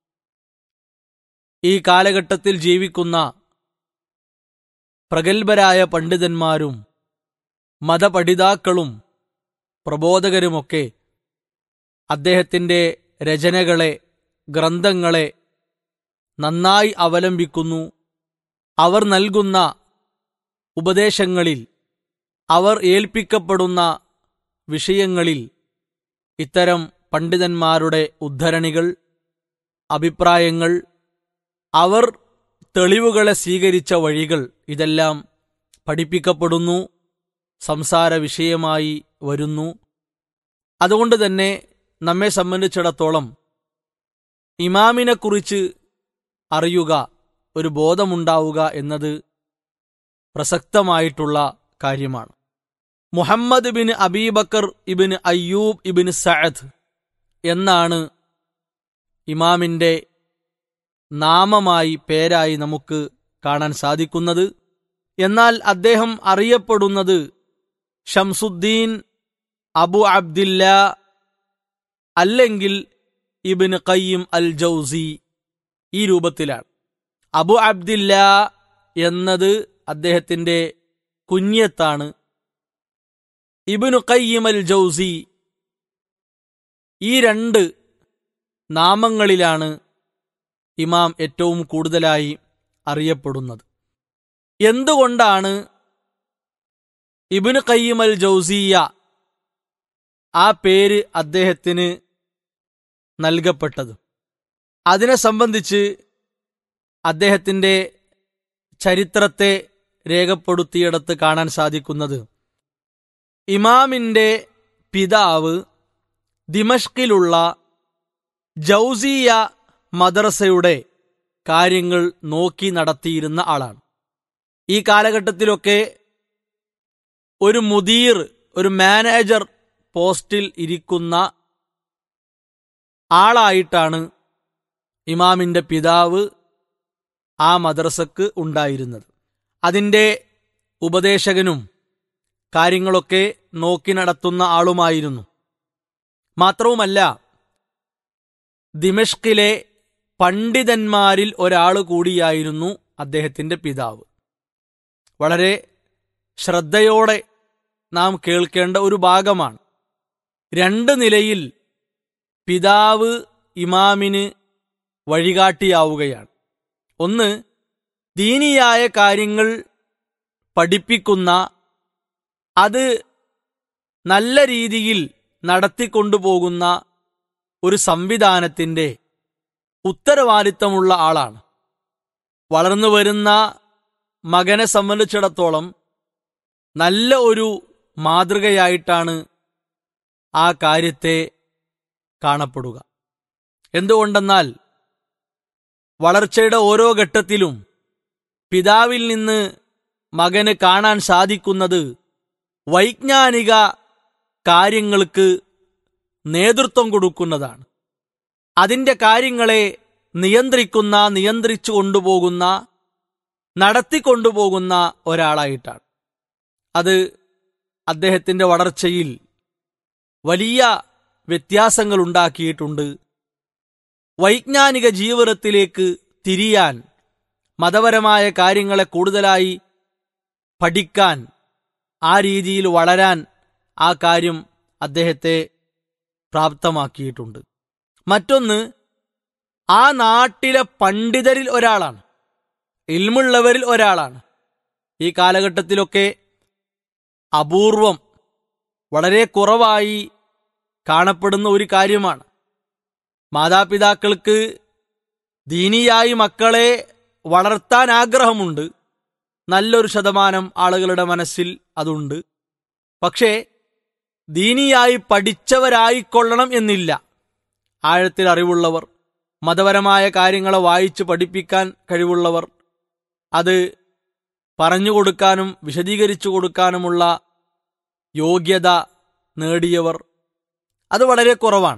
ഈ കാലഘട്ടത്തിൽ ജീവിക്കുന്ന പ്രഗത്ഭരായ പണ്ഡിതന്മാരും മതപഠിതാക്കളും പ്രബോധകരുമൊക്കെ അദ്ദേഹത്തിൻ്റെ രചനകളെ ഗ്രന്ഥങ്ങളെ നന്നായി അവലംബിക്കുന്നു അവർ നൽകുന്ന ഉപദേശങ്ങളിൽ അവർ ഏൽപ്പിക്കപ്പെടുന്ന വിഷയങ്ങളിൽ ഇത്തരം പണ്ഡിതന്മാരുടെ ഉദ്ധരണികൾ അഭിപ്രായങ്ങൾ അവർ തെളിവുകളെ സ്വീകരിച്ച വഴികൾ ഇതെല്ലാം പഠിപ്പിക്കപ്പെടുന്നു സംസാര വിഷയമായി വരുന്നു അതുകൊണ്ട് തന്നെ നമ്മെ സംബന്ധിച്ചിടത്തോളം ഇമാമിനെക്കുറിച്ച് അറിയുക ഒരു ബോധമുണ്ടാവുക എന്നത് പ്രസക്തമായിട്ടുള്ള കാര്യമാണ് Muhammad bin Abi Bakr ibn Ayyub ibn Sa'd എന്നാണ് ഇമാമിന്റെ നാമമായി പേരായി നമുക്ക് കാണാൻ സാധിക്കുന്നത് എന്നാൽ അദ്ദേഹം അറിയപ്പെടുന്നത് ഷംസുദ്ദീൻ അബു അബ്ദില്ല അല്ലെങ്കിൽ ഇബിൻ ഖയ്യിം അൽ ജൗസി ഈ രൂപത്തിലാണ് അബു അബ്ദില്ല എന്നത് അദ്ദേഹത്തിന്റെ കുഞ്ഞത്താണ് ഇബിനു ഖയ്യിം അൽ ജൗസി ഈ രണ്ട് നാമങ്ങളിലാണ് ഇമാം ഏറ്റവും കൂടുതലായി അറിയപ്പെടുന്നത് എന്തുകൊണ്ടാണ് ഇബിന് ഖയ്യിം അൽ ജൗസിയ ആ പേര് അദ്ദേഹത്തിന് നൽകപ്പെട്ടത് അതിനെ സംബന്ധിച്ച് അദ്ദേഹത്തിന്റെ ചരിത്രത്തെ രേഖപ്പെടുത്തിയിടത്ത് കാണാൻ സാധിക്കുന്നത് ഇമാമിന്റെ പിതാവ് ദിമഷ്കിലുള്ള ജൗസിയ മദ്രസയുടെ കാര്യങ്ങൾ നോക്കി നടത്തിയിരുന്ന ആളാണ് ഈ കാലഘട്ടത്തിലൊക്കെ ഒരു മുദീർ ഒരു മാനേജർ പോസ്റ്റിൽ ഇരിക്കുന്ന ആളായിട്ടാണ് ഇമാമിന്റെ പിതാവ് ആ മദ്രസക്ക് ഉണ്ടായിരുന്നത് അതിന്റെ ഉപദേശകനും കാര്യങ്ങളൊക്കെ നോക്കി നടത്തുന്ന ആളുമായിരുന്നു മാത്രവുമല്ല ദിമഷ്കിലെ പണ്ഡിതന്മാരിൽ ഒരാൾ കൂടിയായിരുന്നു അദ്ദേഹത്തിന്റെ പിതാവ് വളരെ ശ്രദ്ധയോടെ നാം കേൾക്കേണ്ട ഒരു ഭാഗമാണ് രണ്ട് നിലയിൽ പിതാവ് ഇമാമിന് വഴികാട്ടിയാവുകയാണ് ഒന്ന് ദീനിയായ കാര്യങ്ങൾ പഠിപ്പിക്കുന്ന അത് നല്ല രീതിയിൽ നടത്തിക്കൊണ്ടുപോകുന്ന ഒരു സംവിധാനത്തിന്റെ ഉത്തരവാദിത്തമുള്ള ആളാണ് വളർന്നു വരുന്ന മകനെ സംബന്ധിച്ചിടത്തോളം നല്ല ഒരു മാതൃകയായിട്ടാണ് ആ കാര്യത്തെ കാണപ്പെടുക എന്തുകൊണ്ടെന്നാൽ വളർച്ചയുടെ ഓരോ ഘട്ടത്തിലും പിതാവിൽ നിന്ന് മകന് കാണാൻ സാധിക്കുന്നത് വൈജ്ഞാനിക കാര്യങ്ങൾക്ക് നേതൃത്വം കൊടുക്കുന്നതാണ് അതിന്റെ കാര്യങ്ങളെ നിയന്ത്രിക്കുന്ന നിയന്ത്രിച്ചു കൊണ്ടുപോകുന്ന നടത്തിക്കൊണ്ടുപോകുന്ന ഒരാളായിട്ടാണ് അത് അദ്ദേഹത്തിന്റെ വളർച്ചയിൽ വലിയ വ്യത്യാസങ്ങൾ ഉണ്ടാക്കിയിട്ടുണ്ട് വൈജ്ഞാനിക ജീവിതത്തിലേക്ക് തിരിയാൻ മതപരമായ കാര്യങ്ങളെ കൂടുതലായി പഠിക്കാൻ ആ രീതിയിൽ വളരാൻ ആ കാര്യം അദ്ദേഹത്തെ പ്രാപ്തമാക്കിയിട്ടുണ്ട് മറ്റൊന്ന് ആ നാട്ടിലെ പണ്ഡിതരിൽ ഒരാളാണ് ഇൽമുള്ളവരിൽ ഒരാളാണ് ഈ കാലഘട്ടത്തിലൊക്കെ അപൂർവം വളരെ കുറവായി കാണപ്പെടുന്ന ഒരു കാര്യമാണ് മാതാപിതാക്കൾക്ക് ദീനിയായി മക്കളെ വളർത്താൻ ആഗ്രഹമുണ്ട് നല്ലൊരു ശതമാനം ആളുകളുടെ മനസ്സിൽ അതുണ്ട് പക്ഷേ ദീനിയായി പഠിച്ചവരായിക്കൊള്ളണം എന്നില്ല ആഴത്തിൽ അറിവുള്ളവർ മതപരമായ കാര്യങ്ങളെ വായിച്ച് പഠിപ്പിക്കാൻ കഴിവുള്ളവർ അത് പറഞ്ഞു കൊടുക്കാനും വിശദീകരിച്ചു കൊടുക്കാനുമുള്ള യോഗ്യത നേടിയവർ അത് വളരെ കുറവാണ്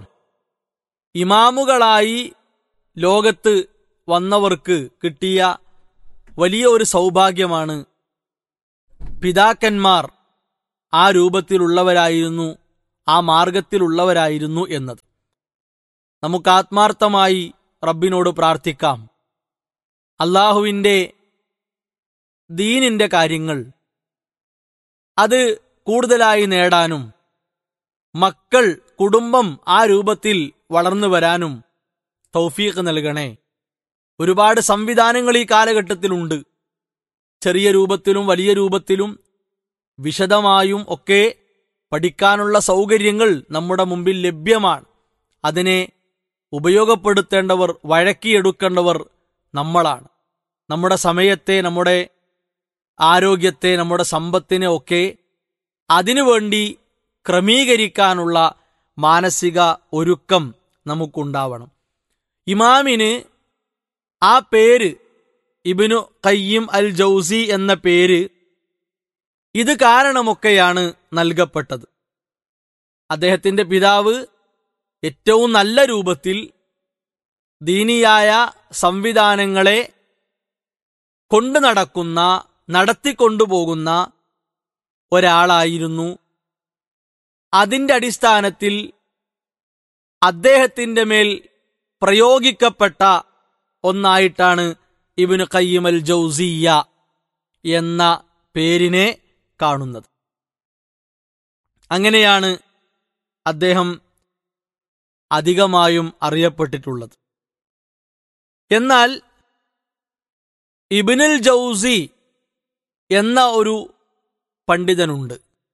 ഇമാമുകളായി ലോകത്ത് വന്നവർക്ക് കിട്ടിയ വലിയ ഒരു സൗഭാഗ്യമാണ് പിതാക്കന്മാർ ആ രൂപത്തിലുള്ളവരായിരുന്നു ആ മാർഗത്തിലുള്ളവരായിരുന്നു എന്നത് നമുക്ക് ആത്മാർത്ഥമായി റബ്ബിനോട് പ്രാർത്ഥിക്കാം അള്ളാഹുവിൻ്റെ ദീനിന്റെ കാര്യങ്ങൾ അത് കൂടുതലായി നേടാനും മക്കൾ കുടുംബം ആ രൂപത്തിൽ വളർന്നു വരാനും തൗഫീഖ് നൽകണേ ഒരുപാട് സംവിധാനങ്ങൾ ഈ കാലഘട്ടത്തിലുണ്ട് ചെറിയ രൂപത്തിലും വലിയ രൂപത്തിലും വിശദമായും ഒക്കെ പഠിക്കാനുള്ള സൗകര്യങ്ങൾ നമ്മുടെ മുമ്പിൽ ലഭ്യമാണ് അതിനെ ഉപയോഗപ്പെടുത്തേണ്ടവർ വഴക്കിയെടുക്കേണ്ടവർ നമ്മളാണ് നമ്മുടെ സമയത്തെ നമ്മുടെ ആരോഗ്യത്തെ നമ്മുടെ സമ്പത്തിനെ ഒക്കെ അതിനുവേണ്ടി ക്രമീകരിക്കാനുള്ള മാനസിക ഒരുക്കം നമുക്കുണ്ടാവണം ഇമാമിന് ആ പേര് ഇബിനു കയ്യം അൽ ജൗസി എന്ന പേര് ഇത് കാരണമൊക്കെയാണ് നൽകപ്പെട്ടത് അദ്ദേഹത്തിന്റെ പിതാവ് ഏറ്റവും നല്ല രൂപത്തിൽ ദീനിയായ സംവിധാനങ്ങളെ കൊണ്ടു നടക്കുന്ന നടത്തിക്കൊണ്ടുപോകുന്ന ഒരാളായിരുന്നു അതിന്റെ അടിസ്ഥാനത്തിൽ അദ്ദേഹത്തിന്റെ മേൽ പ്രയോഗിക്കപ്പെട്ട ഒന്നായിട്ടാണ് ഇബിന് കയ്യമൽ ജൗസിയ എന്ന പേരിനെ കാണുന്നത് അങ്ങനെയാണ് അദ്ദേഹം അധികമായും അറിയപ്പെട്ടിട്ടുള്ളത് എന്നാൽ ഇബിനുൽ ജൗസി എന്ന ഒരു പണ്ഡിതനുണ്ട്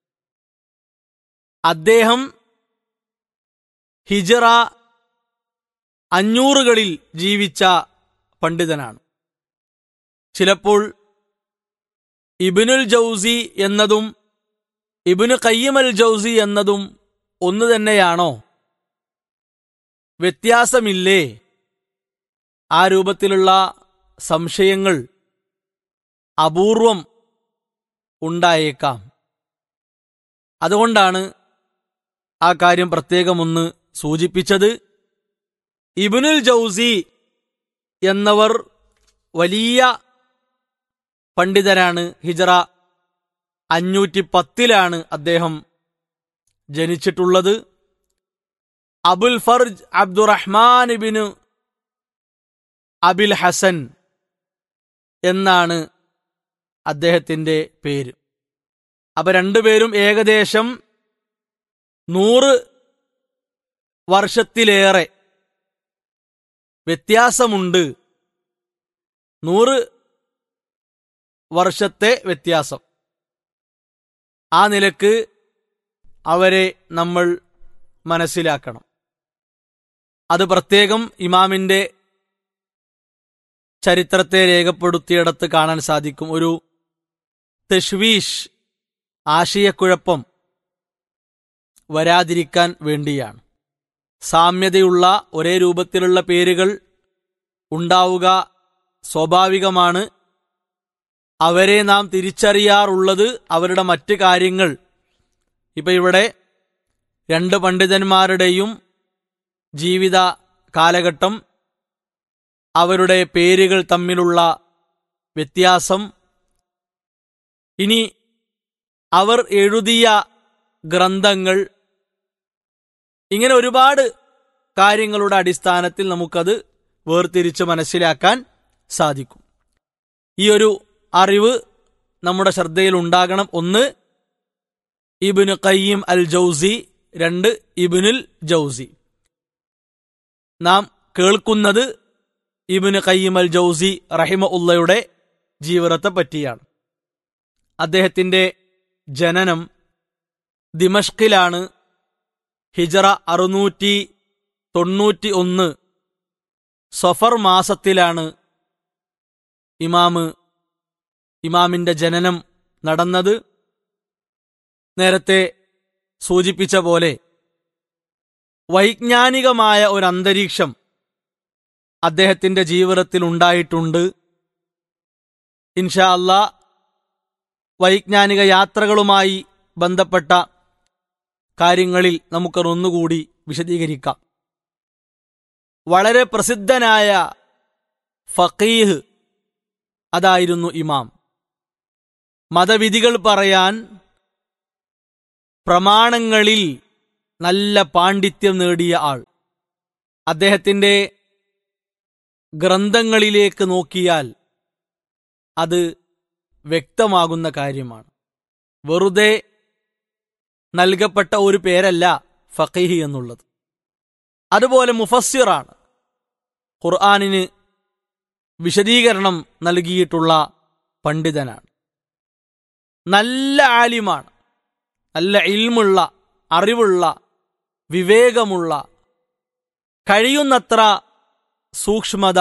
അദ്ദേഹം ഹിജറ അഞ്ഞൂറുകളിൽ ജീവിച്ച പണ്ഡിതനാണ് ചിലപ്പോൾ ഇബിനുൽ ജൗസി എന്നതും ഇബിനു കയ്യമൽ ജൗസി എന്നതും ഒന്നു തന്നെയാണോ വ്യത്യാസമില്ലേ ആ രൂപത്തിലുള്ള സംശയങ്ങൾ അപൂർവം ഉണ്ടായേക്കാം അതുകൊണ്ടാണ് ആ കാര്യം പ്രത്യേകമൊന്ന് സൂചിപ്പിച്ചത് ഇബിനുൽ ജൗസി എന്നവർ വലിയ പണ്ഡിതരാണ് ഹിജറ അഞ്ഞൂറ്റി പത്തിലാണ് അദ്ദേഹം ജനിച്ചിട്ടുള്ളത് അബുൽ ഫർജ് അബ്ദുറഹ്മാൻ ഇബിന് അബിൽ ഹസൻ എന്നാണ് അദ്ദേഹത്തിന്റെ പേര് അപ്പൊ രണ്ടുപേരും ഏകദേശം നൂറ് വർഷത്തിലേറെ വ്യത്യാസമുണ്ട് നൂറ് വർഷത്തെ വ്യത്യാസം ആ നിലക്ക് അവരെ നമ്മൾ മനസ്സിലാക്കണം അത് പ്രത്യേകം ഇമാമിന്റെ ചരിത്രത്തെ രേഖപ്പെടുത്തിയിടത്ത് കാണാൻ സാധിക്കും ഒരു തെഷ്വീഷ് ആശയക്കുഴപ്പം വരാതിരിക്കാൻ വേണ്ടിയാണ് സാമ്യതയുള്ള ഒരേ രൂപത്തിലുള്ള പേരുകൾ ഉണ്ടാവുക സ്വാഭാവികമാണ് അവരെ നാം തിരിച്ചറിയാറുള്ളത് അവരുടെ മറ്റ് കാര്യങ്ങൾ ഇപ്പൊ ഇവിടെ രണ്ട് പണ്ഡിതന്മാരുടെയും ജീവിത കാലഘട്ടം അവരുടെ പേരുകൾ തമ്മിലുള്ള വ്യത്യാസം ഇനി അവർ എഴുതിയ ഗ്രന്ഥങ്ങൾ ഇങ്ങനെ ഒരുപാട് കാര്യങ്ങളുടെ അടിസ്ഥാനത്തിൽ നമുക്കത് വേർതിരിച്ച് മനസ്സിലാക്കാൻ സാധിക്കും ഈ ഒരു അറിവ് നമ്മുടെ ശ്രദ്ധയിൽ ഉണ്ടാകണം ഒന്ന് ഇബിന് കയ്യം അൽ ജൗസി രണ്ട് ഇബിനുൽ ജൗസി നാം കേൾക്കുന്നത് ഇബിന് കയ്യം അൽ ജൗസി റഹിമ ഉള്ളയുടെ ജീവിതത്തെ പറ്റിയാണ് അദ്ദേഹത്തിന്റെ ജനനം ദിമഷ്കിലാണ് ഹിജറ അറുന്നൂറ്റി തൊണ്ണൂറ്റി ഒന്ന് സഫർ മാസത്തിലാണ് ഇമാമ് ഇമാമിന്റെ ജനനം നടന്നത് നേരത്തെ സൂചിപ്പിച്ച പോലെ വൈജ്ഞാനികമായ ഒരു അന്തരീക്ഷം അദ്ദേഹത്തിന്റെ ജീവിതത്തിൽ ഉണ്ടായിട്ടുണ്ട് ഇൻഷാ അല്ലാ വൈജ്ഞാനിക യാത്രകളുമായി ബന്ധപ്പെട്ട കാര്യങ്ങളിൽ നമുക്കൊന്നൊന്നുകൂടി വിശദീകരിക്കാം വളരെ പ്രസിദ്ധനായ ഫക്കീഹ് അതായിരുന്നു ഇമാം മതവിധികൾ പറയാൻ പ്രമാണങ്ങളിൽ നല്ല പാണ്ഡിത്യം നേടിയ ആൾ അദ്ദേഹത്തിന്റെ ഗ്രന്ഥങ്ങളിലേക്ക് നോക്കിയാൽ അത് വ്യക്തമാകുന്ന കാര്യമാണ് വെറുതെ നൽകപ്പെട്ട ഒരു പേരല്ല ഫഖീഹി എന്നുള്ളത് അതുപോലെ മുഫസ്സിറാണ് ഖുർആാനിന് വിശദീകരണം നൽകിയിട്ടുള്ള പണ്ഡിതനാണ് നല്ല ആലിമാണ് നല്ല ഇൽമുള്ള അറിവുള്ള വിവേകമുള്ള കഴിയുന്നത്ര സൂക്ഷ്മത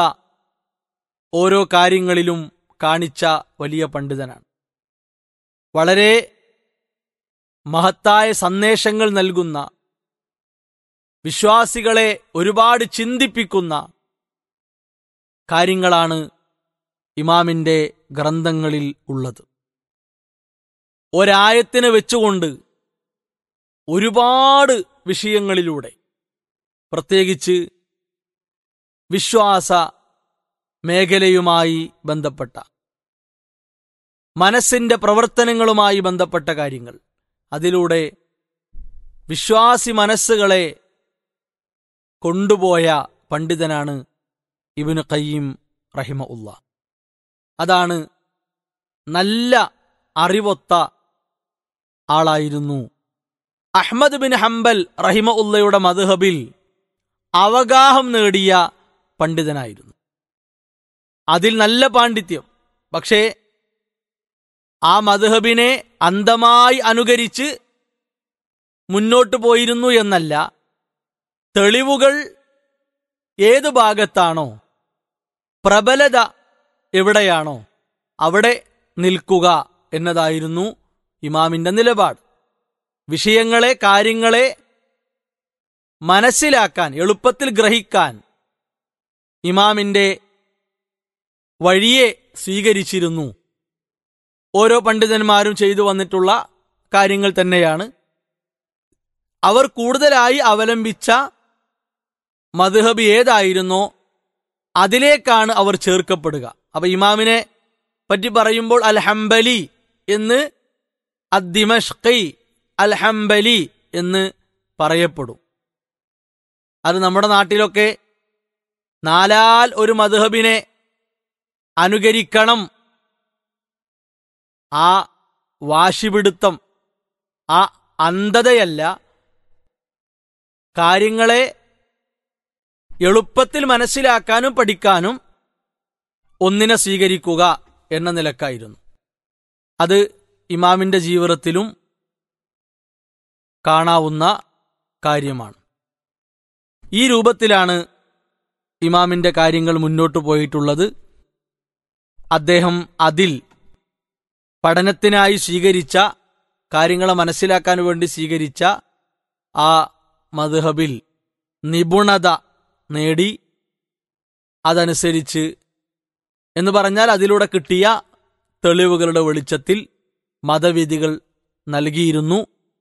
ഓരോ കാര്യങ്ങളിലും കാണിച്ച വലിയ പണ്ഡിതനാണ് വളരെ മഹത്തായ സന്ദേശങ്ങൾ നൽകുന്ന വിശ്വാസികളെ ഒരുപാട് ചിന്തിപ്പിക്കുന്ന കാര്യങ്ങളാണ് ഇമാമിന്റെ ഗ്രന്ഥങ്ങളിൽ ഉള്ളത് ഒരായത്തിന് വെച്ചുകൊണ്ട് ഒരുപാട് വിഷയങ്ങളിലൂടെ പ്രത്യേകിച്ച് വിശ്വാസ മേഖലയുമായി ബന്ധപ്പെട്ട മനസ്സിന്റെ പ്രവർത്തനങ്ങളുമായി ബന്ധപ്പെട്ട കാര്യങ്ങൾ അതിലൂടെ വിശ്വാസി മനസ്സുകളെ കൊണ്ടുപോയ പണ്ഡിതനാണ് ഇബിന് ഖയ്യീം റഹിമ ഉള്ള അതാണ് നല്ല അറിവൊത്ത ആളായിരുന്നു അഹ്മദ് ബിൻ ഹംബൽ റഹിമ ഉള്ളയുടെ മദ്ഹബിൽ അവഗാഹം നേടിയ പണ്ഡിതനായിരുന്നു അതിൽ നല്ല പാണ്ഡിത്യം പക്ഷേ ആ മദ്ഹബിനെ അന്ധമായി അനുകരിച്ച് മുന്നോട്ട് പോയിരുന്നു എന്നല്ല തെളിവുകൾ ഏത് ഭാഗത്താണോ പ്രബലത എവിടെയാണോ അവിടെ നിൽക്കുക എന്നതായിരുന്നു ഇമാമിന്റെ നിലപാട് വിഷയങ്ങളെ കാര്യങ്ങളെ മനസ്സിലാക്കാൻ എളുപ്പത്തിൽ ഗ്രഹിക്കാൻ ഇമാമിന്റെ വഴിയെ സ്വീകരിച്ചിരുന്നു ഓരോ പണ്ഡിതന്മാരും ചെയ്തു വന്നിട്ടുള്ള കാര്യങ്ങൾ തന്നെയാണ് അവർ കൂടുതലായി അവലംബിച്ച മദ്ഹബ് ഏതായിരുന്നോ അതിലേക്കാണ് അവർ ചേർക്കപ്പെടുക അപ്പൊ ഇമാമിനെ പറ്റി പറയുമ്പോൾ അൽ ഹംബലി എന്ന് അദ്ദിമഷ്കി അൽ ഹംബലി എന്ന് പറയപ്പെടും അത് നമ്മുടെ നാട്ടിലൊക്കെ നാലാൽ ഒരു മദ്ഹബിനെ അനുകരിക്കണം ആ വാശിപിടുത്തം ആ അന്ധതയല്ല കാര്യങ്ങളെ എളുപ്പത്തിൽ മനസ്സിലാക്കാനും പഠിക്കാനും ഒന്നിനെ സ്വീകരിക്കുക എന്ന നിലക്കായിരുന്നു അത് ഇമാമിന്റെ ജീവിതത്തിലും കാണാവുന്ന കാര്യമാണ് ഈ രൂപത്തിലാണ് ഇമാമിന്റെ കാര്യങ്ങൾ മുന്നോട്ടു പോയിട്ടുള്ളത് അദ്ദേഹം അതിൽ പഠനത്തിനായി സ്വീകരിച്ച കാര്യങ്ങളെ മനസ്സിലാക്കാൻ വേണ്ടി സ്വീകരിച്ച ആ മദ്ഹബിൽ നിപുണത നേടി അതനുസരിച്ച് എന്ന് പറഞ്ഞാൽ അതിലൂടെ കിട്ടിയ തെളിവുകളുടെ വെളിച്ചത്തിൽ മതവിധികൾ നൽകിയിരുന്നു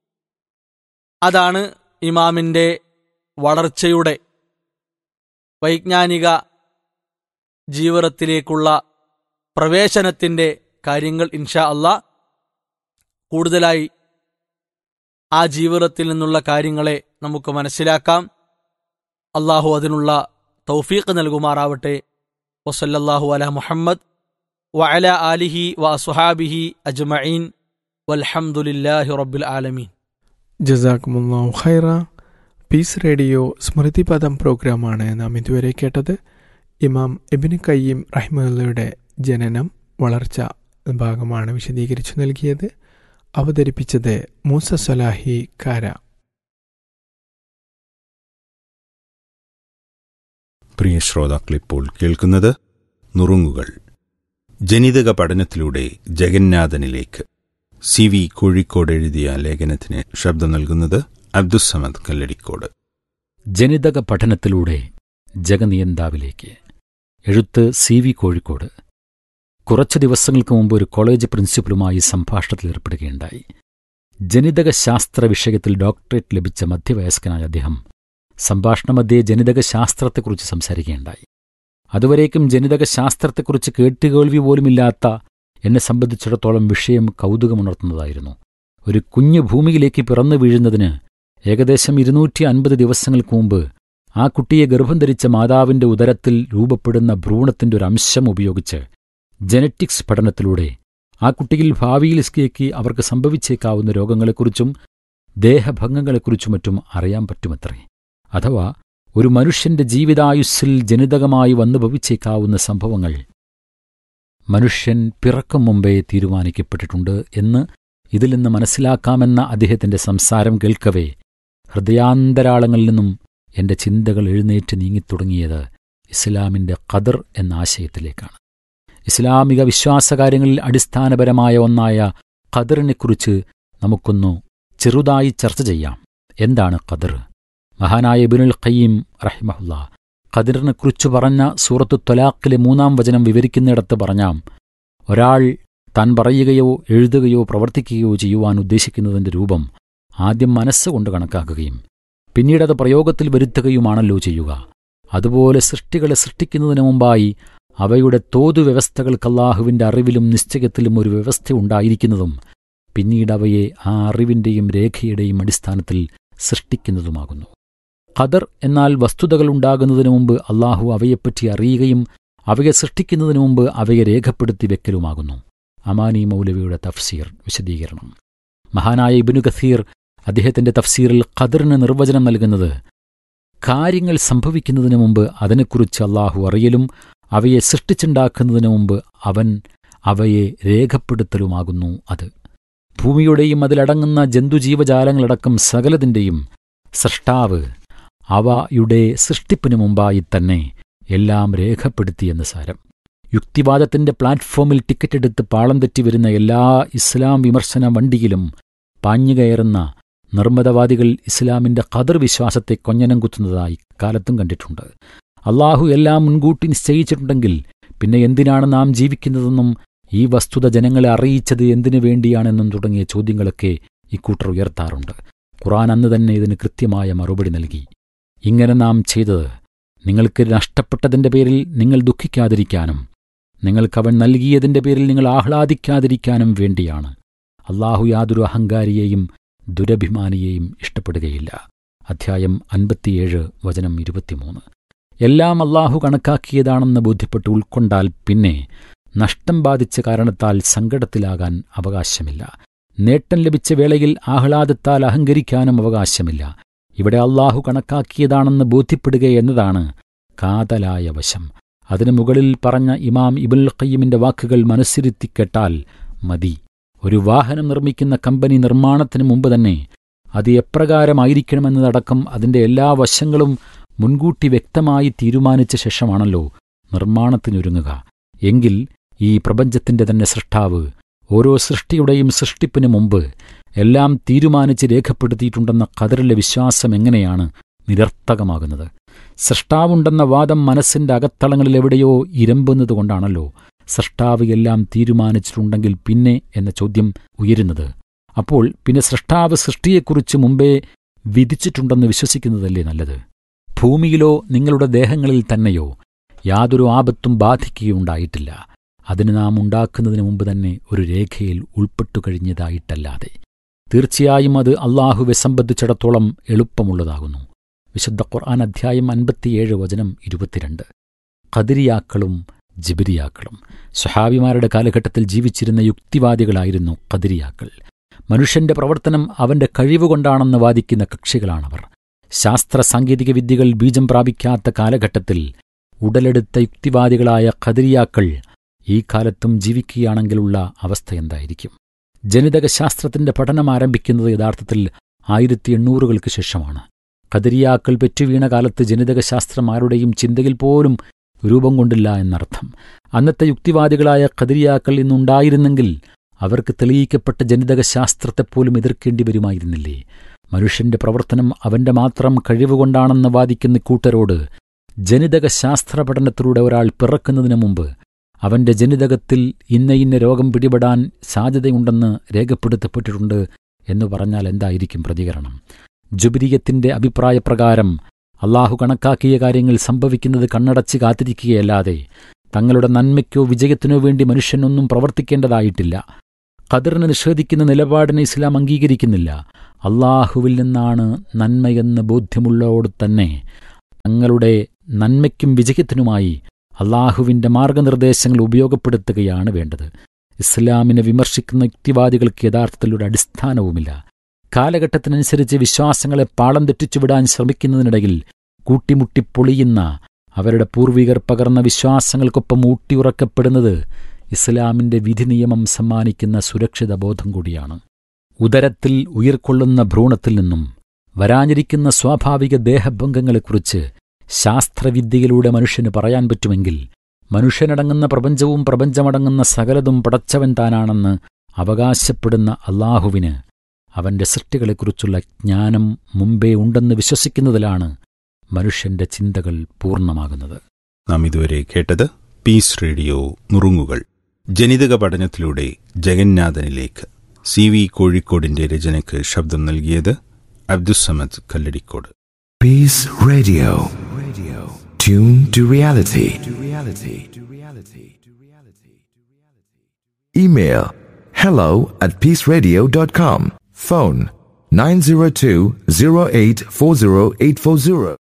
അതാണ് ഇമാമിന്റെ വളർച്ചയുടെ വൈജ്ഞാനിക ജീവിതത്തിലേക്കുള്ള പ്രവേശനത്തിന്റെ കാര്യങ്ങൾ ഇൻഷാ അള്ളാ കൂടുതലായി ആ ജീവിതത്തിൽ നിന്നുള്ള കാര്യങ്ങളെ നമുക്ക് മനസ്സിലാക്കാം അള്ളാഹു അതിനുള്ള തൗഫീഖ് നൽകുമാറാവട്ടെ വസല്ലല്ലാഹു അല മുഹമ്മദ് വഅല ആലിഹി വ അസുഹാബിഹി അജ്മഈൻ വൽഹംദുലില്ലാഹി റബ്ബിൽ ആലമീൻ ജസാക്കുമുല്ലാഹു ഖൈറ പീസ് റേഡിയോ സ്മൃതിപദം പ്രോഗ്രാമാണ് നാം ഇതുവരെ കേട്ടത് ഇമാം എബിന് കയ്യീം റഹ്മുള്ളയുടെ ജനനം വളർച്ച ഭാഗമാണ് വിശദീകരിച്ചു നൽകിയത് അവതരിപ്പിച്ചത് മൂസ സലാഹി കാര പ്രിയ ശ്രോതാക്കളിപ്പോൾ കേൾക്കുന്നത് നുറുങ്ങുകൾ ജനിതക പഠനത്തിലൂടെ ജഗന്നാഥനിലേക്ക് സി വി കോഴിക്കോട് എഴുതിയ ലേഖനത്തിന് ശബ്ദം നൽകുന്നത് അബ്ദുസമദ് കല്ലടിക്കോട് ജനിതക പഠനത്തിലൂടെ ജഗനിയന്താവിലേക്ക് എഴുത്ത് സി വി കോഴിക്കോട് കുറച്ച് ദിവസങ്ങൾക്ക് മുമ്പ് ഒരു കോളേജ് പ്രിൻസിപ്പലുമായി സംഭാഷണത്തിൽ ഏർപ്പെടുകയുണ്ടായി ജനിതക ശാസ്ത്ര വിഷയത്തിൽ ഡോക്ടറേറ്റ് ലഭിച്ച മധ്യവയസ്കനായ അദ്ദേഹം സംഭാഷണമധ്യേ ജനിതക ശാസ്ത്രത്തെക്കുറിച്ച് സംസാരിക്കുകയുണ്ടായി അതുവരേക്കും ജനിതക ശാസ്ത്രത്തെക്കുറിച്ച് കേട്ടുകേൾവി പോലുമില്ലാത്ത എന്നെ സംബന്ധിച്ചിടത്തോളം വിഷയം കൗതുകമുണർത്തുന്നതായിരുന്നു ഒരു കുഞ്ഞു ഭൂമിയിലേക്ക് പിറന്നു വീഴുന്നതിന് ഏകദേശം ഇരുന്നൂറ്റി അൻപത് ദിവസങ്ങൾക്ക് മുമ്പ് ആ കുട്ടിയെ ഗർഭം ധരിച്ച മാതാവിന്റെ ഉദരത്തിൽ രൂപപ്പെടുന്ന ഭ്രൂണത്തിന്റെ ഒരു അംശം ഉപയോഗിച്ച് ജനറ്റിക്സ് പഠനത്തിലൂടെ ആ കുട്ടിയിൽ ഭാവിയിലേക്ക് അവർക്ക് സംഭവിച്ചേക്കാവുന്ന രോഗങ്ങളെക്കുറിച്ചും ദേഹഭംഗങ്ങളെക്കുറിച്ചും മറ്റും അറിയാൻ പറ്റുമത്രേ അഥവാ ഒരു മനുഷ്യന്റെ ജീവിതായുസ്സിൽ ജനിതകമായി വന്നു ഭവിച്ചേക്കാവുന്ന സംഭവങ്ങൾ മനുഷ്യൻ പിറക്കും മുമ്പേ തീരുമാനിക്കപ്പെട്ടിട്ടുണ്ട് എന്ന് ഇതിൽ നിന്ന് മനസ്സിലാക്കാമെന്ന അദ്ദേഹത്തിന്റെ സംസാരം കേൾക്കവേ ഹൃദയാന്തരാളങ്ങളിൽ നിന്നും എന്റെ ചിന്തകൾ എഴുന്നേറ്റ് നീങ്ങിത്തുടങ്ങിയത് ഇസ്ലാമിന്റെ ഖദർ എന്ന ആശയത്തിലേക്കാണ് ഇസ്ലാമിക വിശ്വാസകാര്യങ്ങളിൽ അടിസ്ഥാനപരമായ ഒന്നായ ഖദറിനെക്കുറിച്ച് നമുക്കൊന്നു ചെറുതായി ചർച്ച ചെയ്യാം എന്താണ് ഖദർ മഹാനായ ഇബിനുൽ ഖയ്യീം റഹിമഹുല്ല ഖദറിനെക്കുറിച്ച് പറഞ്ഞ സൂറത്തു ത്വലാഖിലെ മൂന്നാം വചനം വിവരിക്കുന്നിടത്ത് പറഞ്ഞാം ഒരാൾ താൻ പറയുകയോ എഴുതുകയോ പ്രവർത്തിക്കുകയോ ചെയ്യുവാൻ ഉദ്ദേശിക്കുന്നതിന്റെ രൂപം ആദ്യം മനസ്സുകൊണ്ട് കണക്കാക്കുകയും പിന്നീടത് പ്രയോഗത്തിൽ വരുത്തുകയുമാണല്ലോ ചെയ്യുക അതുപോലെ സൃഷ്ടികളെ സൃഷ്ടിക്കുന്നതിന് മുമ്പായി അവയുടെ തോതു വ്യവസ്ഥകൾക്ക് അല്ലാഹുവിന്റെ അറിവിലും നിശ്ചയത്തിലും ഒരു വ്യവസ്ഥ ഉണ്ടായിരിക്കുന്നതും പിന്നീട് അവയെ ആ അറിവിന്റെയും രേഖയുടെയും അടിസ്ഥാനത്തിൽ സൃഷ്ടിക്കുന്നതുമാകുന്നു ഖദർ എന്നാൽ വസ്തുതകൾ ഉണ്ടാകുന്നതിനു മുമ്പ് അള്ളാഹു അവയെപ്പറ്റി അറിയുകയും അവയെ സൃഷ്ടിക്കുന്നതിനു മുമ്പ് അവയെ രേഖപ്പെടുത്തി വെക്കലുമാകുന്നു അമാനി മൗലവിയുടെ തഫ്സീർ വിശദീകരണം മഹാനായ ഇബിനു ഗസീർ അദ്ദേഹത്തിന്റെ തഫ്സീറിൽ ഖദറിന് നിർവചനം നൽകുന്നത് കാര്യങ്ങൾ സംഭവിക്കുന്നതിനു മുമ്പ് അതിനെക്കുറിച്ച് അള്ളാഹു അറിയലും അവയെ സൃഷ്ടിച്ചുണ്ടാക്കുന്നതിനു മുമ്പ് അവൻ അവയെ രേഖപ്പെടുത്തലുമാകുന്നു അത് ഭൂമിയുടെയും അതിലടങ്ങുന്ന ജന്തുജീവജാലങ്ങളടക്കം സകലതിന്റെയും സൃഷ്ടാവ് അവയുടെ സൃഷ്ടിപ്പിനു മുമ്പായി തന്നെ എല്ലാം രേഖപ്പെടുത്തിയെന്ന് സാരം യുക്തിവാദത്തിന്റെ പ്ലാറ്റ്ഫോമിൽ ടിക്കറ്റ് എടുത്ത് പാളം തെറ്റി വരുന്ന എല്ലാ ഇസ്ലാം വിമർശന വണ്ടിയിലും പാഞ്ഞുകയറുന്ന നിർമ്മതവാദികൾ ഇസ്ലാമിന്റെ ഖദർ വിശ്വാസത്തെ കൊഞ്ഞനം കുത്തുന്നതായി കാലത്തും കണ്ടിട്ടുണ്ട് അള്ളാഹു എല്ലാം മുൻകൂട്ടി നിശ്ചയിച്ചിട്ടുണ്ടെങ്കിൽ പിന്നെ എന്തിനാണ് നാം ജീവിക്കുന്നതെന്നും ഈ വസ്തുത ജനങ്ങളെ അറിയിച്ചത് എന്തിനു വേണ്ടിയാണെന്നും തുടങ്ങിയ ചോദ്യങ്ങളൊക്കെ ഇക്കൂട്ടർ ഉയർത്താറുണ്ട് ഖുറാൻ അന്ന് തന്നെ ഇതിന് കൃത്യമായ മറുപടി നൽകി ഇങ്ങനെ നാം ചെയ്തത് നിങ്ങൾക്ക് നഷ്ടപ്പെട്ടതിന്റെ പേരിൽ നിങ്ങൾ ദുഃഖിക്കാതിരിക്കാനും നിങ്ങൾക്കവൻ നൽകിയതിന്റെ പേരിൽ നിങ്ങൾ ആഹ്ലാദിക്കാതിരിക്കാനും വേണ്ടിയാണ് അള്ളാഹു യാതൊരു അഹങ്കാരിയെയും ദുരഭിമാനിയെയും ഇഷ്ടപ്പെടുകയില്ല അധ്യായം അൻപത്തിയേഴ് വചനം ഇരുപത്തിമൂന്ന് എല്ലാം അള്ളാഹു കണക്കാക്കിയതാണെന്ന് ബോധ്യപ്പെട്ട് ഉൾക്കൊണ്ടാൽ പിന്നെ നഷ്ടം ബാധിച്ച കാരണത്താൽ സങ്കടത്തിലാകാൻ അവകാശമില്ല നേട്ടം ലഭിച്ച വേളയിൽ ആഹ്ലാദത്താൽ അഹങ്കരിക്കാനും അവകാശമില്ല ഇവിടെ അള്ളാഹു കണക്കാക്കിയതാണെന്ന് ബോധ്യപ്പെടുക എന്നതാണ് കാതലായ വശം അതിനു മുകളിൽ പറഞ്ഞ ഇമാം ഇബുൽ ഖയ്യിമിന്റെ വാക്കുകൾ മനസ്സിരുത്തി കേട്ടാൽ മതി ഒരു വാഹനം നിർമ്മിക്കുന്ന കമ്പനി നിർമ്മാണത്തിന് മുമ്പ് തന്നെ അത് എപ്രകാരമായിരിക്കണമെന്നതടക്കം അതിന്റെ എല്ലാ വശങ്ങളും മുൻകൂട്ടി വ്യക്തമായി തീരുമാനിച്ച ശേഷമാണല്ലോ നിർമ്മാണത്തിനൊരുങ്ങുക എങ്കിൽ ഈ പ്രപഞ്ചത്തിന്റെ തന്നെ സൃഷ്ടാവ് ഓരോ സൃഷ്ടിയുടെയും സൃഷ്ടിപ്പിനു മുമ്പ് എല്ലാം തീരുമാനിച്ച് രേഖപ്പെടുത്തിയിട്ടുണ്ടെന്ന ഖദറിലെ വിശ്വാസം എങ്ങനെയാണ് നിരർത്ഥകമാകുന്നത് സൃഷ്ടാവുണ്ടെന്ന വാദം മനസ്സിന്റെ അകത്തളങ്ങളിൽ എവിടെയോ ഇരമ്പുന്നതുകൊണ്ടാണല്ലോ സൃഷ്ടാവ് എല്ലാം തീരുമാനിച്ചിട്ടുണ്ടെങ്കിൽ പിന്നെ എന്ന ചോദ്യം ഉയരുന്നത് അപ്പോൾ പിന്നെ സൃഷ്ടാവ് സൃഷ്ടിയെക്കുറിച്ച് മുമ്പേ വിധിച്ചിട്ടുണ്ടെന്ന് വിശ്വസിക്കുന്നതല്ലേ നല്ലത് ഭൂമിയിലോ നിങ്ങളുടെ ദേഹങ്ങളിൽ തന്നെയോ യാതൊരു ആപത്തും ബാധിക്കുകയുണ്ടായിട്ടില്ല അതിന് നാം ഉണ്ടാക്കുന്നതിന് മുമ്പ് തന്നെ ഒരു രേഖയിൽ ഉൾപ്പെട്ടു കഴിഞ്ഞതായിട്ടല്ലാതെ തീർച്ചയായും അത് അള്ളാഹുവെ സംബന്ധിച്ചിടത്തോളം എളുപ്പമുള്ളതാകുന്നു വിശുദ്ധ ഖുർആൻ അധ്യായം അൻപത്തിയേഴ് വചനം ഇരുപത്തിരണ്ട് ഖദിരിയാക്കളും ജിബിരിയാക്കളും സ്വഹാബിമാരുടെ കാലഘട്ടത്തിൽ ജീവിച്ചിരുന്ന യുക്തിവാദികളായിരുന്നു ഖദിരിയാക്കൾ മനുഷ്യന്റെ പ്രവർത്തനം അവന്റെ കഴിവുകൊണ്ടാണെന്ന് വാദിക്കുന്ന കക്ഷികളാണവർ ശാസ്ത്ര സാങ്കേതിക വിദ്യകൾ ബീജം പ്രാപിക്കാത്ത കാലഘട്ടത്തിൽ ഉടലെടുത്ത യുക്തിവാദികളായ ഖദിരിയാക്കൾ ഈ കാലത്തും ജീവിക്കുകയാണെങ്കിലുള്ള അവസ്ഥ എന്തായിരിക്കും ജനിതകശാസ്ത്രത്തിന്റെ പഠനം ആരംഭിക്കുന്നത് യഥാർത്ഥത്തിൽ ആയിരത്തി എണ്ണൂറുകൾക്ക് ശേഷമാണ് ഖദരിയാക്കൾ പെറ്റുവീണ കാലത്ത് ജനിതകശാസ്ത്രം ആരുടെയും ചിന്തയിൽ പോലും രൂപം കൊണ്ടില്ല എന്നർത്ഥം അന്നത്തെ യുക്തിവാദികളായ ഖദരിയാക്കൾ ഇന്നുണ്ടായിരുന്നെങ്കിൽ അവർക്ക് തെളിയിക്കപ്പെട്ട ജനിതകശാസ്ത്രത്തെപ്പോലും എതിർക്കേണ്ടി വരുമായിരുന്നില്ലേ മനുഷ്യന്റെ പ്രവർത്തനം അവന്റെ മാത്രം കഴിവുകൊണ്ടാണെന്ന് വാദിക്കുന്ന കൂട്ടരോട് ജനിതകശാസ്ത്ര പഠനത്തിലൂടെ ഒരാൾ പിറക്കുന്നതിന് മുമ്പ് അവന്റെ ജനിതകത്തിൽ ഇന്ന ഇന്ന രോഗം പിടിപെടാൻ സാധ്യതയുണ്ടെന്ന് രേഖപ്പെടുത്തപ്പെട്ടിട്ടുണ്ട് എന്ന് പറഞ്ഞാൽ എന്തായിരിക്കും പ്രതികരണം ജുബിരിയത്തിന്റെ അഭിപ്രായപ്രകാരം അള്ളാഹു കണക്കാക്കിയ കാര്യങ്ങൾ സംഭവിക്കുന്നത് കണ്ണടച്ച് കാത്തിരിക്കുകയല്ലാതെ തങ്ങളുടെ നന്മയ്ക്കോ വിജയത്തിനോ വേണ്ടി മനുഷ്യനൊന്നും പ്രവർത്തിക്കേണ്ടതായിട്ടില്ല ഖദറിനെ നിഷേധിക്കുന്ന നിലപാടിനെ ഇസ്ലാം അംഗീകരിക്കുന്നില്ല അള്ളാഹുവിൽ നിന്നാണ് നന്മയെന്ന് ബോധ്യമുള്ളതോട് തന്നെ തങ്ങളുടെ നന്മയ്ക്കും വിജയത്തിനുമായി അള്ളാഹുവിൻ്റെ മാർഗനിർദ്ദേശങ്ങൾ ഉപയോഗപ്പെടുത്തുകയാണ് വേണ്ടത് ഇസ്ലാമിനെ വിമർശിക്കുന്ന യുക്തിവാദികൾക്ക് യഥാർത്ഥത്തിൽ ഒരു അടിസ്ഥാനവുമില്ല കാലഘട്ടത്തിനനുസരിച്ച് വിശ്വാസങ്ങളെ പാളം തെറ്റിച്ചുവിടാൻ ശ്രമിക്കുന്നതിനിടയിൽ കൂട്ടിമുട്ടി പൊളിയുന്ന അവരുടെ പൂർവികർ പകർന്ന വിശ്വാസങ്ങൾക്കൊപ്പം ഊട്ടിയുറക്കപ്പെടുന്നത് ഇസ്ലാമിന്റെ വിധി നിയമം സമ്മാനിക്കുന്ന സുരക്ഷിത ബോധം കൂടിയാണ് ഉദരത്തിൽ ഉയർക്കൊള്ളുന്ന ഭ്രൂണത്തിൽ നിന്നും വരാനിരിക്കുന്ന സ്വാഭാവിക ദേഹഭംഗങ്ങളെക്കുറിച്ച് ശാസ്ത്രവിദ്യയിലൂടെ മനുഷ്യന് പറയാൻ പറ്റുമെങ്കിൽ മനുഷ്യനടങ്ങുന്ന പ്രപഞ്ചവും പ്രപഞ്ചമടങ്ങുന്ന സകലതും പടച്ചവൻ താനാണെന്ന് അവകാശപ്പെടുന്ന അള്ളാഹുവിന് അവന്റെ സൃഷ്ടികളെക്കുറിച്ചുള്ള ജ്ഞാനം മുമ്പേ ഉണ്ടെന്ന് വിശ്വസിക്കുന്നതിലാണ് മനുഷ്യന്റെ ചിന്തകൾ പൂർണ്ണമാകുന്നത് നാം ഇതുവരെ കേട്ടത് പീസ് റേഡിയോ നുറുങ്ങുകൾ ജനിതക പഠനത്തിലൂടെ ജഗന്നാഥനിലേക്ക് സി വി കോഴിക്കോടിന്റെ രചനയ്ക്ക് ശബ്ദം നൽകിയത് Abdussamad Kalladikode Peace Radio. Tune to reality. Email hello at peaceradio.com. Phone 902-0840840.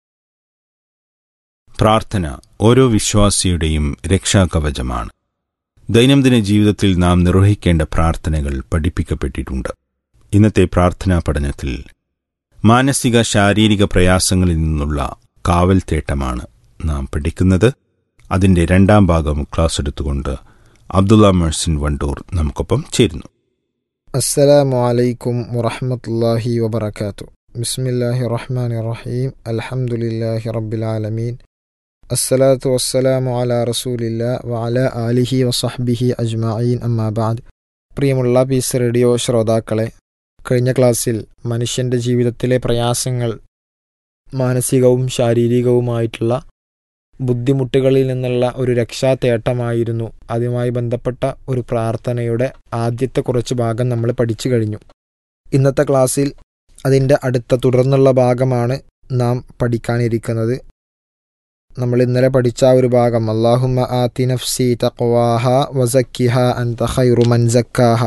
പ്രാർത്ഥന ഓരോ വിശ്വാസിയുടെയും രക്ഷാകവചമാണ് ദൈനംദിന ജീവിതത്തിൽ നാം നിർവഹിക്കേണ്ട പ്രാർത്ഥനകൾ പഠിപ്പിക്കപ്പെട്ടിട്ടുണ്ട് ഇന്നത്തെ പ്രാർത്ഥനാ പഠനത്തിൽ മാനസിക ശാരീരിക പ്രയാസങ്ങളിൽ നിന്നുള്ള കാവൽ തേട്ടമാണ് നാം പഠിക്കുന്നത് അതിന്റെ രണ്ടാം ഭാഗം ക്ലാസ് എടുത്തുകൊണ്ട് അബ്ദുള്ള മെഴ്സിൻ വണ്ടൂർ നമുക്കൊപ്പം ചേരുന്നു അസ്സലാമു അലൈക്കും വറഹ്മത്തുള്ളാഹി വബറകാതു ബിസ്മില്ലാഹി റഹ്മാനി റഹീം അൽഹംദുലില്ലാഹി റബ്ബിൽ ആലമീൻ അസ്സലാത്തു വസ്സലാമു അലാ റസൂലില്ല വഅല ആലിഹി വസഹ്ബിഹി അജ്മഈൻ അമ്മാ ബഅദ് പ്രിയമുള്ള പീസ് റേഡിയോ ശ്രോതാക്കളെ കഴിഞ്ഞ ക്ലാസ്സിൽ മനുഷ്യൻ്റെ ജീവിതത്തിലെ പ്രയാസങ്ങൾ മാനസികവും ശാരീരികവുമായിട്ടുള്ള ബുദ്ധിമുട്ടുകളിൽ നിന്നുള്ള ഒരു രക്ഷാതേട്ടമായിരുന്നു അതുമായി ബന്ധപ്പെട്ട ഒരു പ്രാർത്ഥനയുടെ ആദ്യത്തെ കുറച്ച് ഭാഗം നമ്മൾ പഠിച്ചു കഴിഞ്ഞു ഇന്നത്തെ ക്ലാസ്സിൽ അതിൻ്റെ അടുത്ത തുടർന്നുള്ള ഭാഗമാണ് നാം പഠിക്കാനിരിക്കുന്നത് നമ്മൾ ഇന്നലെ പഠിച്ച ആ ഒരു ഭാഗം അള്ളാഹുമ്മ ആതി നഫ്സി തഖ്വാഹ വസക്കിഹ അൻത ഖൈറു മൻ സക്കാഹ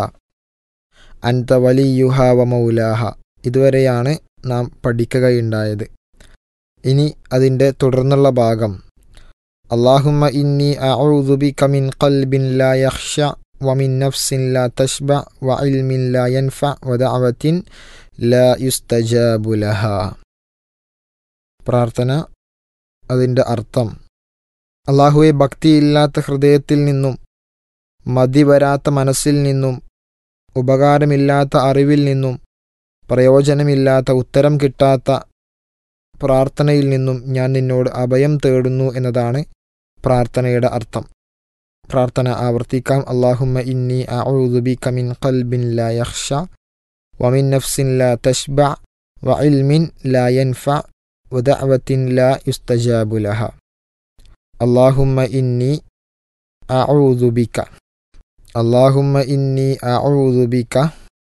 അൻത വലിയുഹ വ മൗലാഹ ഇതുവരെയാണ് നാം പഠിക്കുകയുണ്ടായത് ഇനി അതിൻ്റെ തുടർന്നുള്ള ഭാഗം اللهم إني أعوذ بك من قلب لا يخشع ومن نفس لا تشبع وعلم لا ينفع ودعوة لا يستجاب لها പ്രാർത്ഥന അതിൻ്റെ അർത്ഥം അള്ളാഹുവെ ഭക്തിയില്ലാത്ത ഹൃദയത്തിൽ നിന്നും മതി വരാത്ത മനസ്സിൽ നിന്നും ഉപകാരമില്ലാത്ത അറിവിൽ നിന്നും പ്രയോജനമില്ലാത്ത ഉത്തരം കിട്ടാത്ത പ്രാർത്ഥനയിൽ നിന്നും ഞാൻ നിന്നോട് അഭയം തേടുന്നു എന്നതാണ് പ്രാർത്ഥനയുടെ അർത്ഥം പ്രാർത്ഥന ആവർത്തിക്കാം അള്ളാഹുമ്മ ഇന്നി അഊദു ബിക മിൻ ഖൽബിൻ ലാ യഖ്ഷ വമിൻ നഫ്സിൻ ലാ തഷ്ബ വഇൽമിൻ ലാ യൻഫ വദഅവത്തിൻ ലാ യുസ്തജാബു ലഹ അള്ളാഹുമ്മ ഇന്നി അഊദു ബിക അള്ളാഹുമ്മ ഇന്നി അഊദു ബിക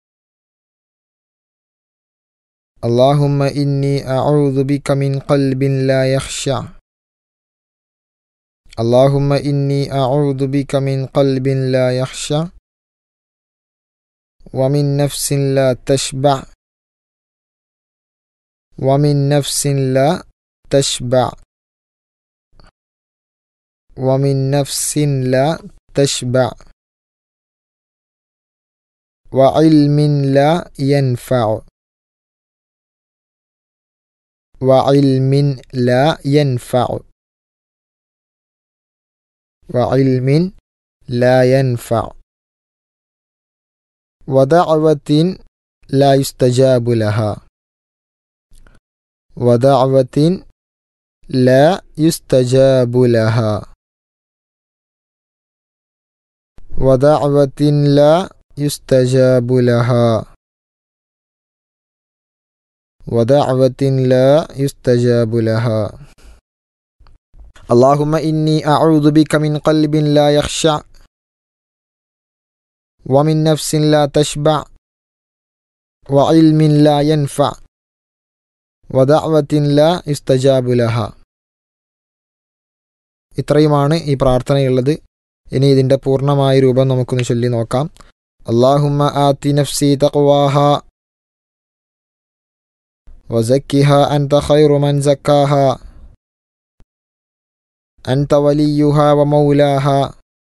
اللهم إني أعوذ بك من قلب لا يخشع اللهم إني أعوذ بك من قلب لا يخشع ومن نفس لا تشبع ومن نفس لا تشبع ومن نفس لا تشبع وعلم لا ينفع وعلم لا ينفع وعلم لا ينفع ودعوة لا يستجاب لها ودعوة لا يستجاب لها ودعوة لا يستجاب لها ودعوة لا يستجاب لها اللهم إني أعوذ بك من قلب لا يخشع ومن نفس لا تشبع وعلم لا ينفع ودعوة لا يستجاب لها ഇത്രയുമാണ് ഈ പ്രാർത്ഥനയുള്ളത് ഇനി ഇതിൻ്റെ പൂർണ്ണമായ രൂപം നമുക്കൊന്ന് ചൊല്ലി നോക്കാം اللهم آت نفسي تقواها وزكها أنت خير من زكاها أنت وليها ومولاها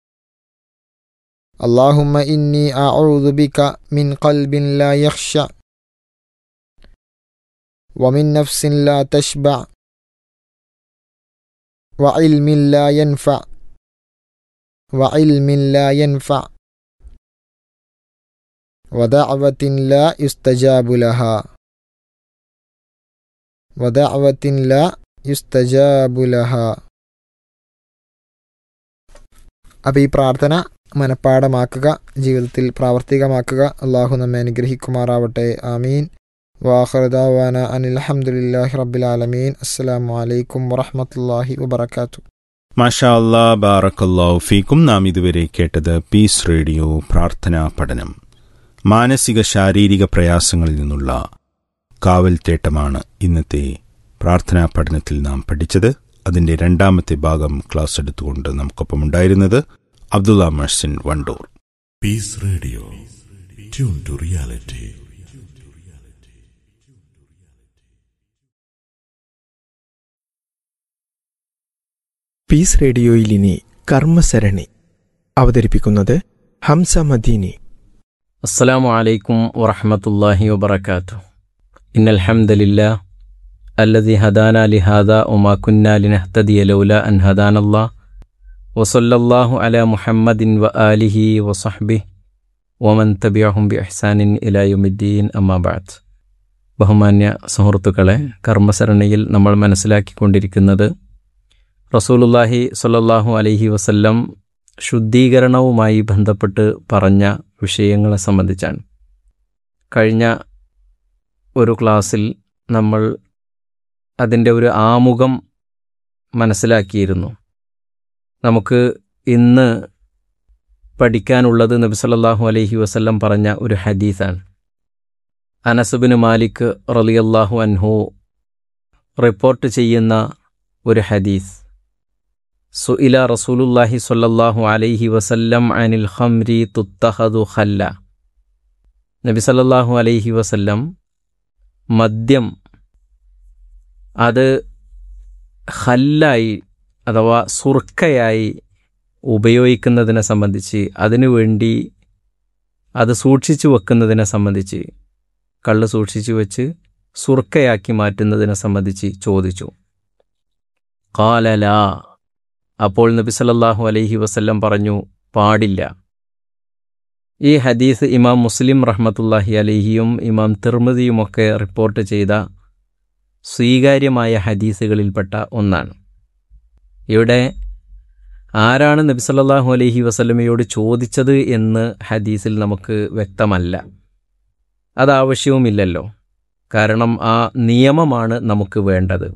اللهم إني أعوذ بك من قلب لا يخشع ومن نفس لا تشبع وعلم لا ينفع وعلم لا ينفع ودعوة لا يستجاب لها ودعوة لا يستجاب لها അപ്പോൾ ഈ പ്രാർത്ഥന മനഃപ്പാടമാക്കുക ജീവിതത്തിൽ പ്രാവർത്തികമാക്കുക അള്ളാഹു നമ്മെ അനുഗ്രഹിക്കുമാറാവട്ടെ ആമീൻ വാഹൃദാവാന അനിൽ അഹമ്മദില്ലാഹി റബ്ബിലാലമീൻ അസ്സലാമു അലൈക്കും വറഹമത്തല്ലാഹി വബർക്കാത്തു മാഷാ അല്ലാ ബാറക്കല്ലാഹു ഫീക്കും നാം ഇതുവരെ കേട്ടത് പീസ് റേഡിയോ പ്രാർത്ഥനാ പഠനം മാനസിക ശാരീരിക പ്രയാസങ്ങളിൽ നിന്നുള്ള കാവൽ തേട്ടമാണ് ഇന്നത്തെ പ്രാർത്ഥനാ പഠനത്തിൽ നാം പഠിച്ചത് അതിന്റെ രണ്ടാമത്തെ ഭാഗം ക്ലാസ് എടുത്തുകൊണ്ട് നമുക്കൊപ്പം ഉണ്ടായിരുന്നത് Abdulla Mahsin Wandoor Peace Radio. Tune to reality. Peace റേഡിയോയിൽ ഇനി കർമ്മസരണി അവതരിപ്പിക്കുന്നത് ഹംസ മദീനി السلام عليكم ورحمة الله وبركاته إن الحمد لله الذي هدانا لهذا وما كنا لنهتدي لولا أن هدانا الله وصلى الله على محمد وآله وصحبه ومن تبعهم بإحسان إلى يوم الدين أما بعد ബഹുമാന്യ സുഹൃത്തുക്കളെ കർമ്മസരണിയിൽ നമ്മൾ മനസ്സിലാക്കിക്കൊണ്ടിരിക്കുന്നത് റസൂലുല്ലാഹി സ്വല്ലല്ലാഹു അലൈഹി വസല്ലം ശുദ്ധീകരണവുമായി ബന്ധപ്പെട്ട് പറഞ്ഞ വിഷയങ്ങളെ സംബന്ധിച്ചാണ് കഴിഞ്ഞ ഒരു ക്ലാസ്സിൽ നമ്മൾ അതിൻ്റെ ഒരു ആമുഖം മനസ്സിലാക്കിയിരുന്നു നമുക്ക് ഇന്ന് പഠിക്കാനുള്ളത് നബി സല്ലല്ലാഹു അലൈഹി വസല്ലം പറഞ്ഞ ഒരു ഹദീസാണ് അനസുബിന് മാലിക് റളിയല്ലാഹു അൻഹു റിപ്പോർട്ട് ചെയ്യുന്ന ഒരു ഹദീസ് സുഇല റസൂലുല്ലാഹി സ്വല്ലല്ലാഹു അലൈഹി വസല്ലം അനിൽ ഖംരി തുത്തഹദു ഖല്ല നബി സല്ലല്ലാഹു അലൈഹി വസല്ലം മദ്യം അത് ഖല്ലായി അഥവാ സുർക്കയായി ഉപയോഗിക്കുന്നതിനെ സംബന്ധിച്ച് അതിനുവേണ്ടി അത് സൂക്ഷിച്ചു വെക്കുന്നതിനെ സംബന്ധിച്ച് കള്ള് സൂക്ഷിച്ചു വെച്ച് സുർക്കയാക്കി മാറ്റുന്നതിനെ സംബന്ധിച്ച് ചോദിച്ചു കാലല അപ്പോൾ നബി സല്ലല്ലാഹു അലൈഹി വസല്ലം പറഞ്ഞു പാടില്ല ഈ ഹദീസ് ഇമാം മുസ്ലിം റഹ്മത്തുല്ലാഹി അലഹിയും ഇമാം തിർമതിയുമൊക്കെ റിപ്പോർട്ട് ചെയ്ത സ്വീകാര്യമായ ഹദീസുകളിൽപ്പെട്ട ഒന്നാണ് ഇവിടെ ആരാണ് നബി സല്ലല്ലാഹു അലൈഹി വസല്ലമയോട് ചോദിച്ചത് എന്ന് ഹദീസിൽ നമുക്ക് വ്യക്തമല്ല അതാവശ്യവുമില്ലല്ലോ കാരണം ആ നിയമമാണ് നമുക്ക് വേണ്ടത്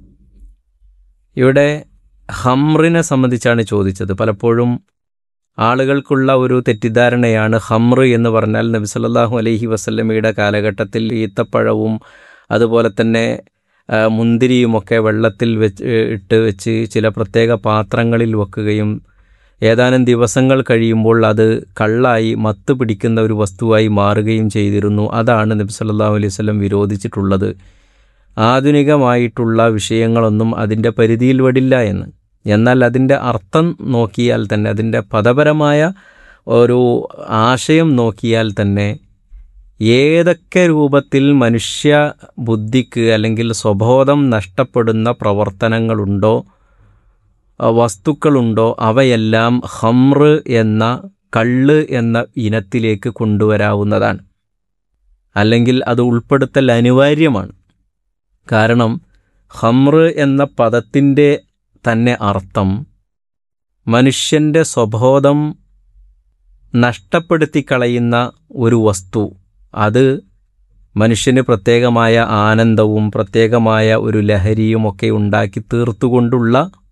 ഇവിടെ ഹംറിനെ സംബന്ധിച്ചാണ് ചോദിച്ചത് പലപ്പോഴും ആളുകൾക്കുള്ള ഒരു തെറ്റിദ്ധാരണയാണ് ഹംറ് എന്ന് പറഞ്ഞാൽ നബി സല്ലല്ലാഹു അലൈഹി വസല്ലമയുടെ കാലഘട്ടത്തിൽ ഈത്തപ്പഴവും അതുപോലെ തന്നെ ആ, മുന്തിരിയുമൊക്കെ വെള്ളത്തിൽ വെച്ച് ഇട്ട് വെച്ച് ചില പ്രത്യേക പാത്രങ്ങളിൽ വെക്കുകയും ഏതാനും ദിവസങ്ങൾ കഴിയുമ്പോൾ അത് കള്ളായി മത്ത് പിടിക്കുന്ന ഒരു വസ്തുവായി മാറുകയും ചെയ്തിരുന്നു അതാണ് നബി സല്ലല്ലാഹു അലൈഹി വസല്ലം വിരോധിച്ചിട്ടുള്ളത് ആധുനികമായിട്ടുള്ള വിഷയങ്ങളൊന്നും അതിൻ്റെ പരിധിയിൽ വടില്ല എന്ന് എന്നാൽ അതിൻ്റെ അർത്ഥം നോക്കിയാൽ തന്നെ അതിൻ്റെ പദപരമായ ഒരു ആശയം നോക്കിയാൽ തന്നെ ഏതൊക്കെ രൂപത്തിൽ മനുഷ്യ ബുദ്ധിക്ക് അല്ലെങ്കിൽ സ്വബോധം നഷ്ടപ്പെടുന്ന പ്രവർത്തനങ്ങളുണ്ടോ അഹ് വസ്തുക്കളുണ്ടോ അവയെല്ലാം ഹംറ് എന്ന കള്ള് എന്ന ഇനത്തിലേക്ക് കൊണ്ടുവരാവുന്നതാണ് അല്ലെങ്കിൽ അത് ഉൾപ്പെടുത്തൽ അനിവാര്യമാണ് കാരണം ഹംറ് എന്ന പദത്തിൻ്റെ തന്നെ അർത്ഥം മനുഷ്യൻ്റെ സ്വബോധം നഷ്ടപ്പെടുത്തി കളയുന്ന ഒരു വസ്തു അത് മനുഷ്യന് പ്രത്യേകമായ ആനന്ദവും പ്രത്യേകമായ ഒരു ലഹരിയുമൊക്കെ ഉണ്ടാക്കി തീർത്തുകൊണ്ടുള്ള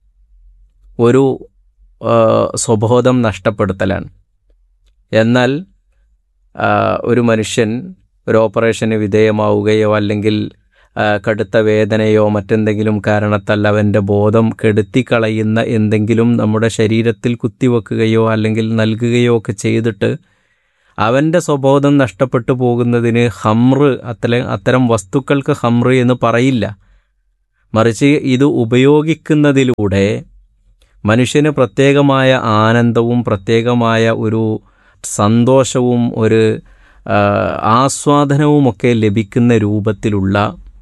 ഒരു ആ, സ്വബോധം നഷ്ടപ്പെടുത്തലാണ് എന്നാൽ ആ, ഒരു മനുഷ്യൻ ഒരു ഓപ്പറേഷന് വിധേയമാവുകയോ അല്ലെങ്കിൽ ആ, കടുത്ത വേദനയോ മറ്റെന്തെങ്കിലും കാരണത്താൽ അവൻ്റെ ബോധം കെടുത്തിക്കളയുന്ന എന്തെങ്കിലും നമ്മുടെ ശരീരത്തിൽ കുത്തിവെക്കുകയോ അല്ലെങ്കിൽ നൽകുകയോ ഒക്കെ ചെയ്തിട്ട് അവൻ്റെ സ്വബോധം നഷ്ടപ്പെട്ടു പോകുന്നതിന് ഹമ്ര് അത്തല അത്തരം വസ്തുക്കൾക്ക് ഹമ്ര് എന്ന് പറയില്ല മറിച്ച് ഇത് ഉപയോഗിക്കുന്നതിലൂടെ മനുഷ്യന് പ്രത്യേകമായ ആനന്ദവും പ്രത്യേകമായ ഒരു സന്തോഷവും ഒരു ആ, ആസ്വാദനവുമൊക്കെ ലഭിക്കുന്ന രൂപത്തിലുള്ള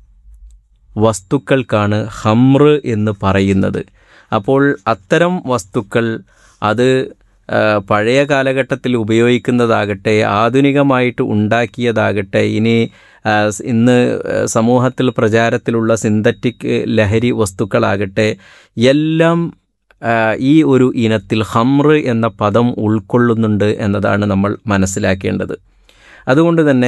വസ്തുക്കൾക്കാണ് ഹമ്ര് എന്ന് പറയുന്നത് അപ്പോൾ അത്തരം വസ്തുക്കൾ അത് ആ, പഴയ കാലഘട്ടത്തിൽ ഉപയോഗിക്കുന്നതാകട്ടെ ആധുനികമായിട്ട് ഉണ്ടാക്കിയതാകട്ടെ ഇനി ആ, സ് ഇന്ന് സമൂഹത്തിൽ പ്രചാരത്തിലുള്ള സിന്തറ്റിക് ലഹരി വസ്തുക്കളാകട്ടെ എല്ലാം ആ, ഈ ഒരു ഇനത്തിൽ ഹമ്ര് എന്ന പദം ഉൾക്കൊള്ളുന്നുണ്ട് എന്നതാണ് നമ്മൾ മനസ്സിലാക്കേണ്ടത് അതുകൊണ്ട് തന്നെ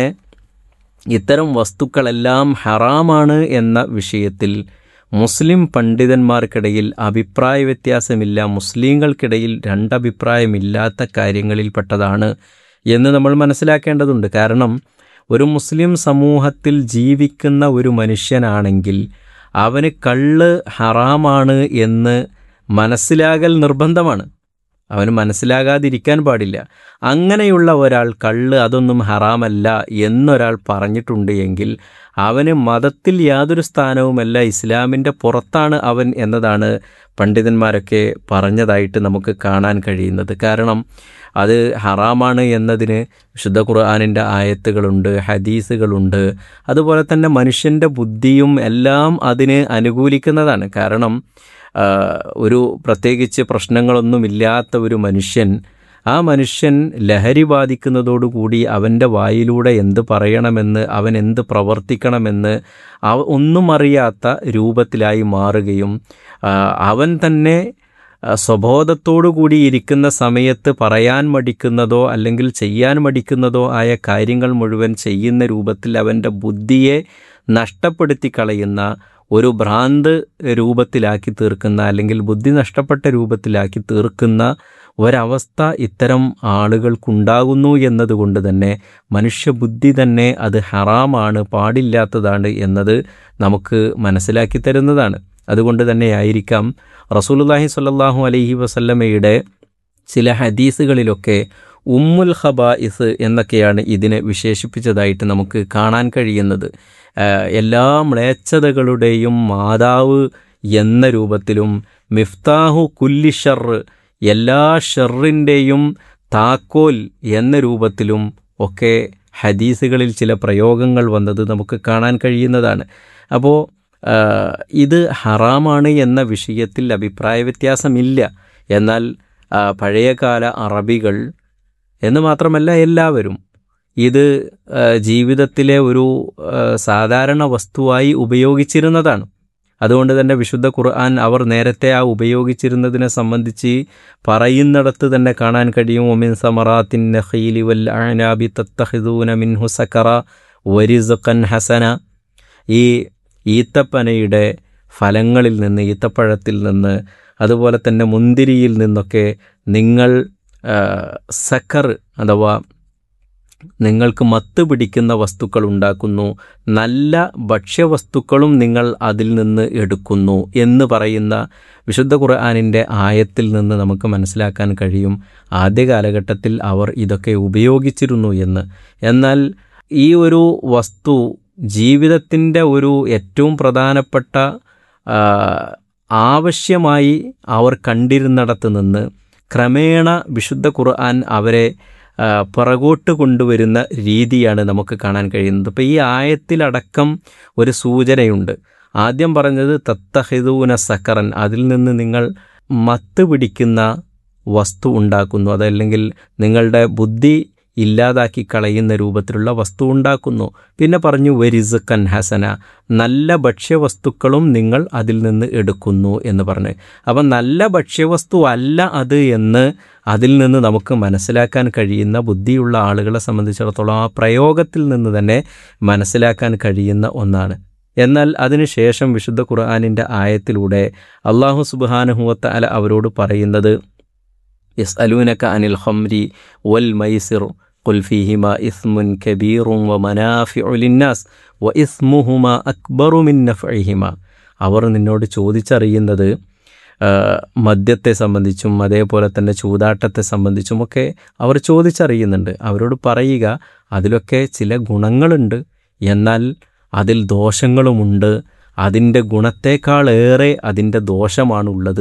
ഇത്തരം വസ്തുക്കളെല്ലാം ഹറാമാണ് എന്ന വിഷയത്തിൽ മുസ്ലിം പണ്ഡിതന്മാർക്കിടയിൽ അഭിപ്രായ വ്യത്യാസമില്ല മുസ്ലിങ്ങൾക്കിടയിൽ രണ്ടഭിപ്രായമില്ലാത്ത കാര്യങ്ങളിൽപ്പെട്ടതാണ് എന്ന് നമ്മൾ മനസ്സിലാക്കേണ്ടതുണ്ട് കാരണം ഒരു മുസ്ലിം സമൂഹത്തിൽ ജീവിക്കുന്ന ഒരു മനുഷ്യനാണെങ്കിൽ അവന് കള്ള് ഹറാമാണ് എന്ന് മനസ്സിലാകൽ നിർബന്ധമാണ് അവന് മനസ്സിലാകാതിരിക്കാൻ പാടില്ല അങ്ങനെയുള്ള ഒരാൾ കള്ള് അതൊന്നും ഹറാമല്ല എന്നൊരാൾ പറഞ്ഞിട്ടുണ്ട് എങ്കിൽ അവന് മതത്തിൽ യാതൊരു സ്ഥാനവുമല്ല ഇസ്ലാമിൻ്റെ പുറത്താണ് അവൻ എന്നതാണ് പണ്ഡിതന്മാരൊക്കെ പറഞ്ഞതായിട്ട് നമുക്ക് കാണാൻ കഴിയുന്നത് കാരണം അത് ഹറാമാണ് എന്നതിന് വിശുദ്ധ ഖുർആാനിൻ്റെ ആയത്തുകളുണ്ട് ഹദീസുകളുണ്ട് അതുപോലെ തന്നെ മനുഷ്യൻ്റെ ബുദ്ധിയും എല്ലാം അതിന് അനുകൂലിക്കുന്നതാണ് കാരണം ആ, ഒരു പ്രത്യേകിച്ച് പ്രശ്നങ്ങളൊന്നുമില്ലാത്ത ഒരു മനുഷ്യൻ ആ മനുഷ്യൻ ലഹരി ബാധിക്കുന്നതോടുകൂടി അവൻ്റെ വായിലൂടെ എന്ത് പറയണമെന്ന് അവൻ എന്ത് പ്രവർത്തിക്കണമെന്ന് അവ ഒന്നും അറിയാത്ത രൂപത്തിലായി മാറുകയും ആ, അവൻ തന്നെ ആ, സ്വബോധത്തോടു കൂടി ഇരിക്കുന്ന സമയത്ത് പറയാൻ മടിക്കുന്നതോ അല്ലെങ്കിൽ ചെയ്യാൻ മടിക്കുന്നതോ ആയ കാര്യങ്ങൾ മുഴുവൻ ചെയ്യുന്ന രൂപത്തിൽ അവൻ്റെ ബുദ്ധിയെ നഷ്ടപ്പെടുത്തി കളയുന്ന ഒരു ഭ്രാന്ത് രൂപത്തിലാക്കി തീർക്കുന്ന അല്ലെങ്കിൽ ബുദ്ധി നഷ്ടപ്പെട്ട രൂപത്തിലാക്കി തീർക്കുന്ന ഒരവസ്ഥ ഇത്തരം ആളുകൾക്കുണ്ടാകുന്നു എന്നതുകൊണ്ട് തന്നെ മനുഷ്യബുദ്ധി തന്നെ അത് ഹറാമാണ് പാടില്ലാത്തതാണ് എന്നത് നമുക്ക് മനസ്സിലാക്കി തരുന്നതാണ് അതുകൊണ്ട് തന്നെയായിരിക്കാം റസൂലുല്ലാഹി സ്വല്ലല്ലാഹു അലൈഹി വസല്ലമയുടെ ചില ഹദീസുകളിലൊക്കെ ഉമ്മുൽ ഖബായിസ് എന്നൊക്കെയാണ് ഇതിനെ വിശേഷിപ്പിച്ചതായിട്ട് നമുക്ക് കാണാൻ കഴിയുന്നത് ആഹ് എല്ലാ മ്ലേച്ഛതകളുടെയും മാതാവ് എന്ന രൂപത്തിലും മിഫ്താഹു കുല്ലി ഷർ എല്ലാ ഷെറിൻ്റെയും താക്കോൽ എന്ന രൂപത്തിലും ഒക്കെ ഹദീസുകളിൽ ചില പ്രയോഗങ്ങൾ വന്നത് നമുക്ക് കാണാൻ കഴിയുന്നതാണ് അപ്പോൾ ഇത് ഹറാമാണ് എന്ന വിഷയത്തിൽ അഭിപ്രായ വ്യത്യാസമില്ല എന്നാൽ ആ, പഴയകാല അറബികൾ എന്ന് മാത്രമല്ല എല്ലാവരും ഇത് ആ, ജീവിതത്തിലെ ഒരു ആ, സാധാരണ വസ്തുവായി ഉപയോഗിച്ചിരുന്നതാണ് അതുകൊണ്ട് തന്നെ വിശുദ്ധ ഖുർആൻ അവർ നേരത്തെ ആ ഉപയോഗിച്ചിരുന്നതിനെ സംബന്ധിച്ച് പറയുന്നിടത്ത് തന്നെ കാണാൻ കഴിയും ഒമിൻ സമറാത്തിൻ നഖീലി വൽ അനാബി തത്തഹിദൂന മിൻഹു സക്കറ വരിസുഖൻ ഹസന ഈ ഈത്തപ്പനയുടെ ഫലങ്ങളിൽ നിന്ന് ഈത്തപ്പഴത്തിൽ നിന്ന് അതുപോലെ തന്നെ മുന്തിരിയിൽ നിന്നൊക്കെ നിങ്ങൾ ആ, സക്കർ അഥവാ നിങ്ങൾക്ക് മത്ത് പിടിക്കുന്ന വസ്തുക്കൾ ഉണ്ടാക്കുന്നു നല്ല ഭക്ഷ്യവസ്തുക്കളും നിങ്ങൾ അതിൽ നിന്ന് എടുക്കുന്നു എന്ന് പറയുന്ന വിശുദ്ധ ഖുർആാനിൻ്റെ ആയത്തിൽ നിന്ന് നമുക്ക് മനസ്സിലാക്കാൻ കഴിയും ആദ്യ കാലഘട്ടത്തിൽ അവർ ഇതൊക്കെ ഉപയോഗിച്ചിരുന്നു എന്ന് എന്നാൽ ഈ ഒരു വസ്തു ജീവിതത്തിൻ്റെ ഒരു ഏറ്റവും പ്രധാനപ്പെട്ട ആ, ആവശ്യമായി അവർ കണ്ടിരുന്നിടത്ത് നിന്ന് ക്രമേണ വിശുദ്ധ ഖുർആൻ അവരെ ആ, പുറകോട്ട് കൊണ്ടുവരുന്ന രീതിയാണ് നമുക്ക് കാണാൻ കഴിയുന്നത് ഇപ്പോൾ ഈ ആയത്തിലടക്കം ഒരു സൂചനയുണ്ട് ആദ്യം പറഞ്ഞത് തത്തഹിദൂന സക്കറൻ അതിൽ നിന്ന് നിങ്ങൾ മത്ത് പിടിക്കുന്ന വസ്തു ഉണ്ടാക്കുന്നു അതല്ലെങ്കിൽ നിങ്ങളുടെ ബുദ്ധി ഇല്ലാതാക്കി കളയുന്ന രൂപത്തിലുള്ള വസ്തു ഉണ്ടാക്കുന്നു പിന്നെ പറഞ്ഞു വരിസുക്കൻ ഹസന നല്ല ഭക്ഷ്യവസ്തുക്കളും നിങ്ങൾ അതിൽ നിന്ന് എടുക്കുന്നു എന്ന് പറഞ്ഞു അപ്പം നല്ല ഭക്ഷ്യവസ്തു അല്ല അത് എന്ന് അതിൽ നിന്ന് നമുക്ക് മനസ്സിലാക്കാൻ കഴിയുന്ന ബുദ്ധിയുള്ള ആളുകളെ സംബന്ധിച്ചിടത്തോളം ആ പ്രയോഗത്തിൽ നിന്ന് തന്നെ മനസ്സിലാക്കാൻ കഴിയുന്ന ഒന്നാണ് എന്നാൽ അതിനുശേഷം വിശുദ്ധ ഖുർആാനിൻ്റെ ആയത്തിലൂടെ അള്ളാഹു സുബാനുഹുവത്ത അല അവരോട് പറയുന്നത് യസ് അലൂനക്ക അനിൽ ഹംരി വൽ മൈസിർ قل فيهما إثم كبير ومنافع للناس وإثمهما أكبر من نفعهما അവർ നിന്നോട് ചോദിച്ചറിയുന്നത് ആ, മദ്യത്തെ സംബന്ധിച്ചും അതേപോലെ തന്നെ ചൂതാട്ടത്തെ സംബന്ധിച്ചുമൊക്കെ അവർ ചോദിച്ചറിയുന്നുണ്ട് അവരോട് പറയുക അതിലൊക്കെ ചില ഗുണങ്ങളുണ്ട് എന്നാൽ അതിൽ ദോഷങ്ങളുമുണ്ട് അതിൻ്റെ ഗുണത്തേക്കാളേറെ അതിൻ്റെ ദോഷമാണുള്ളത്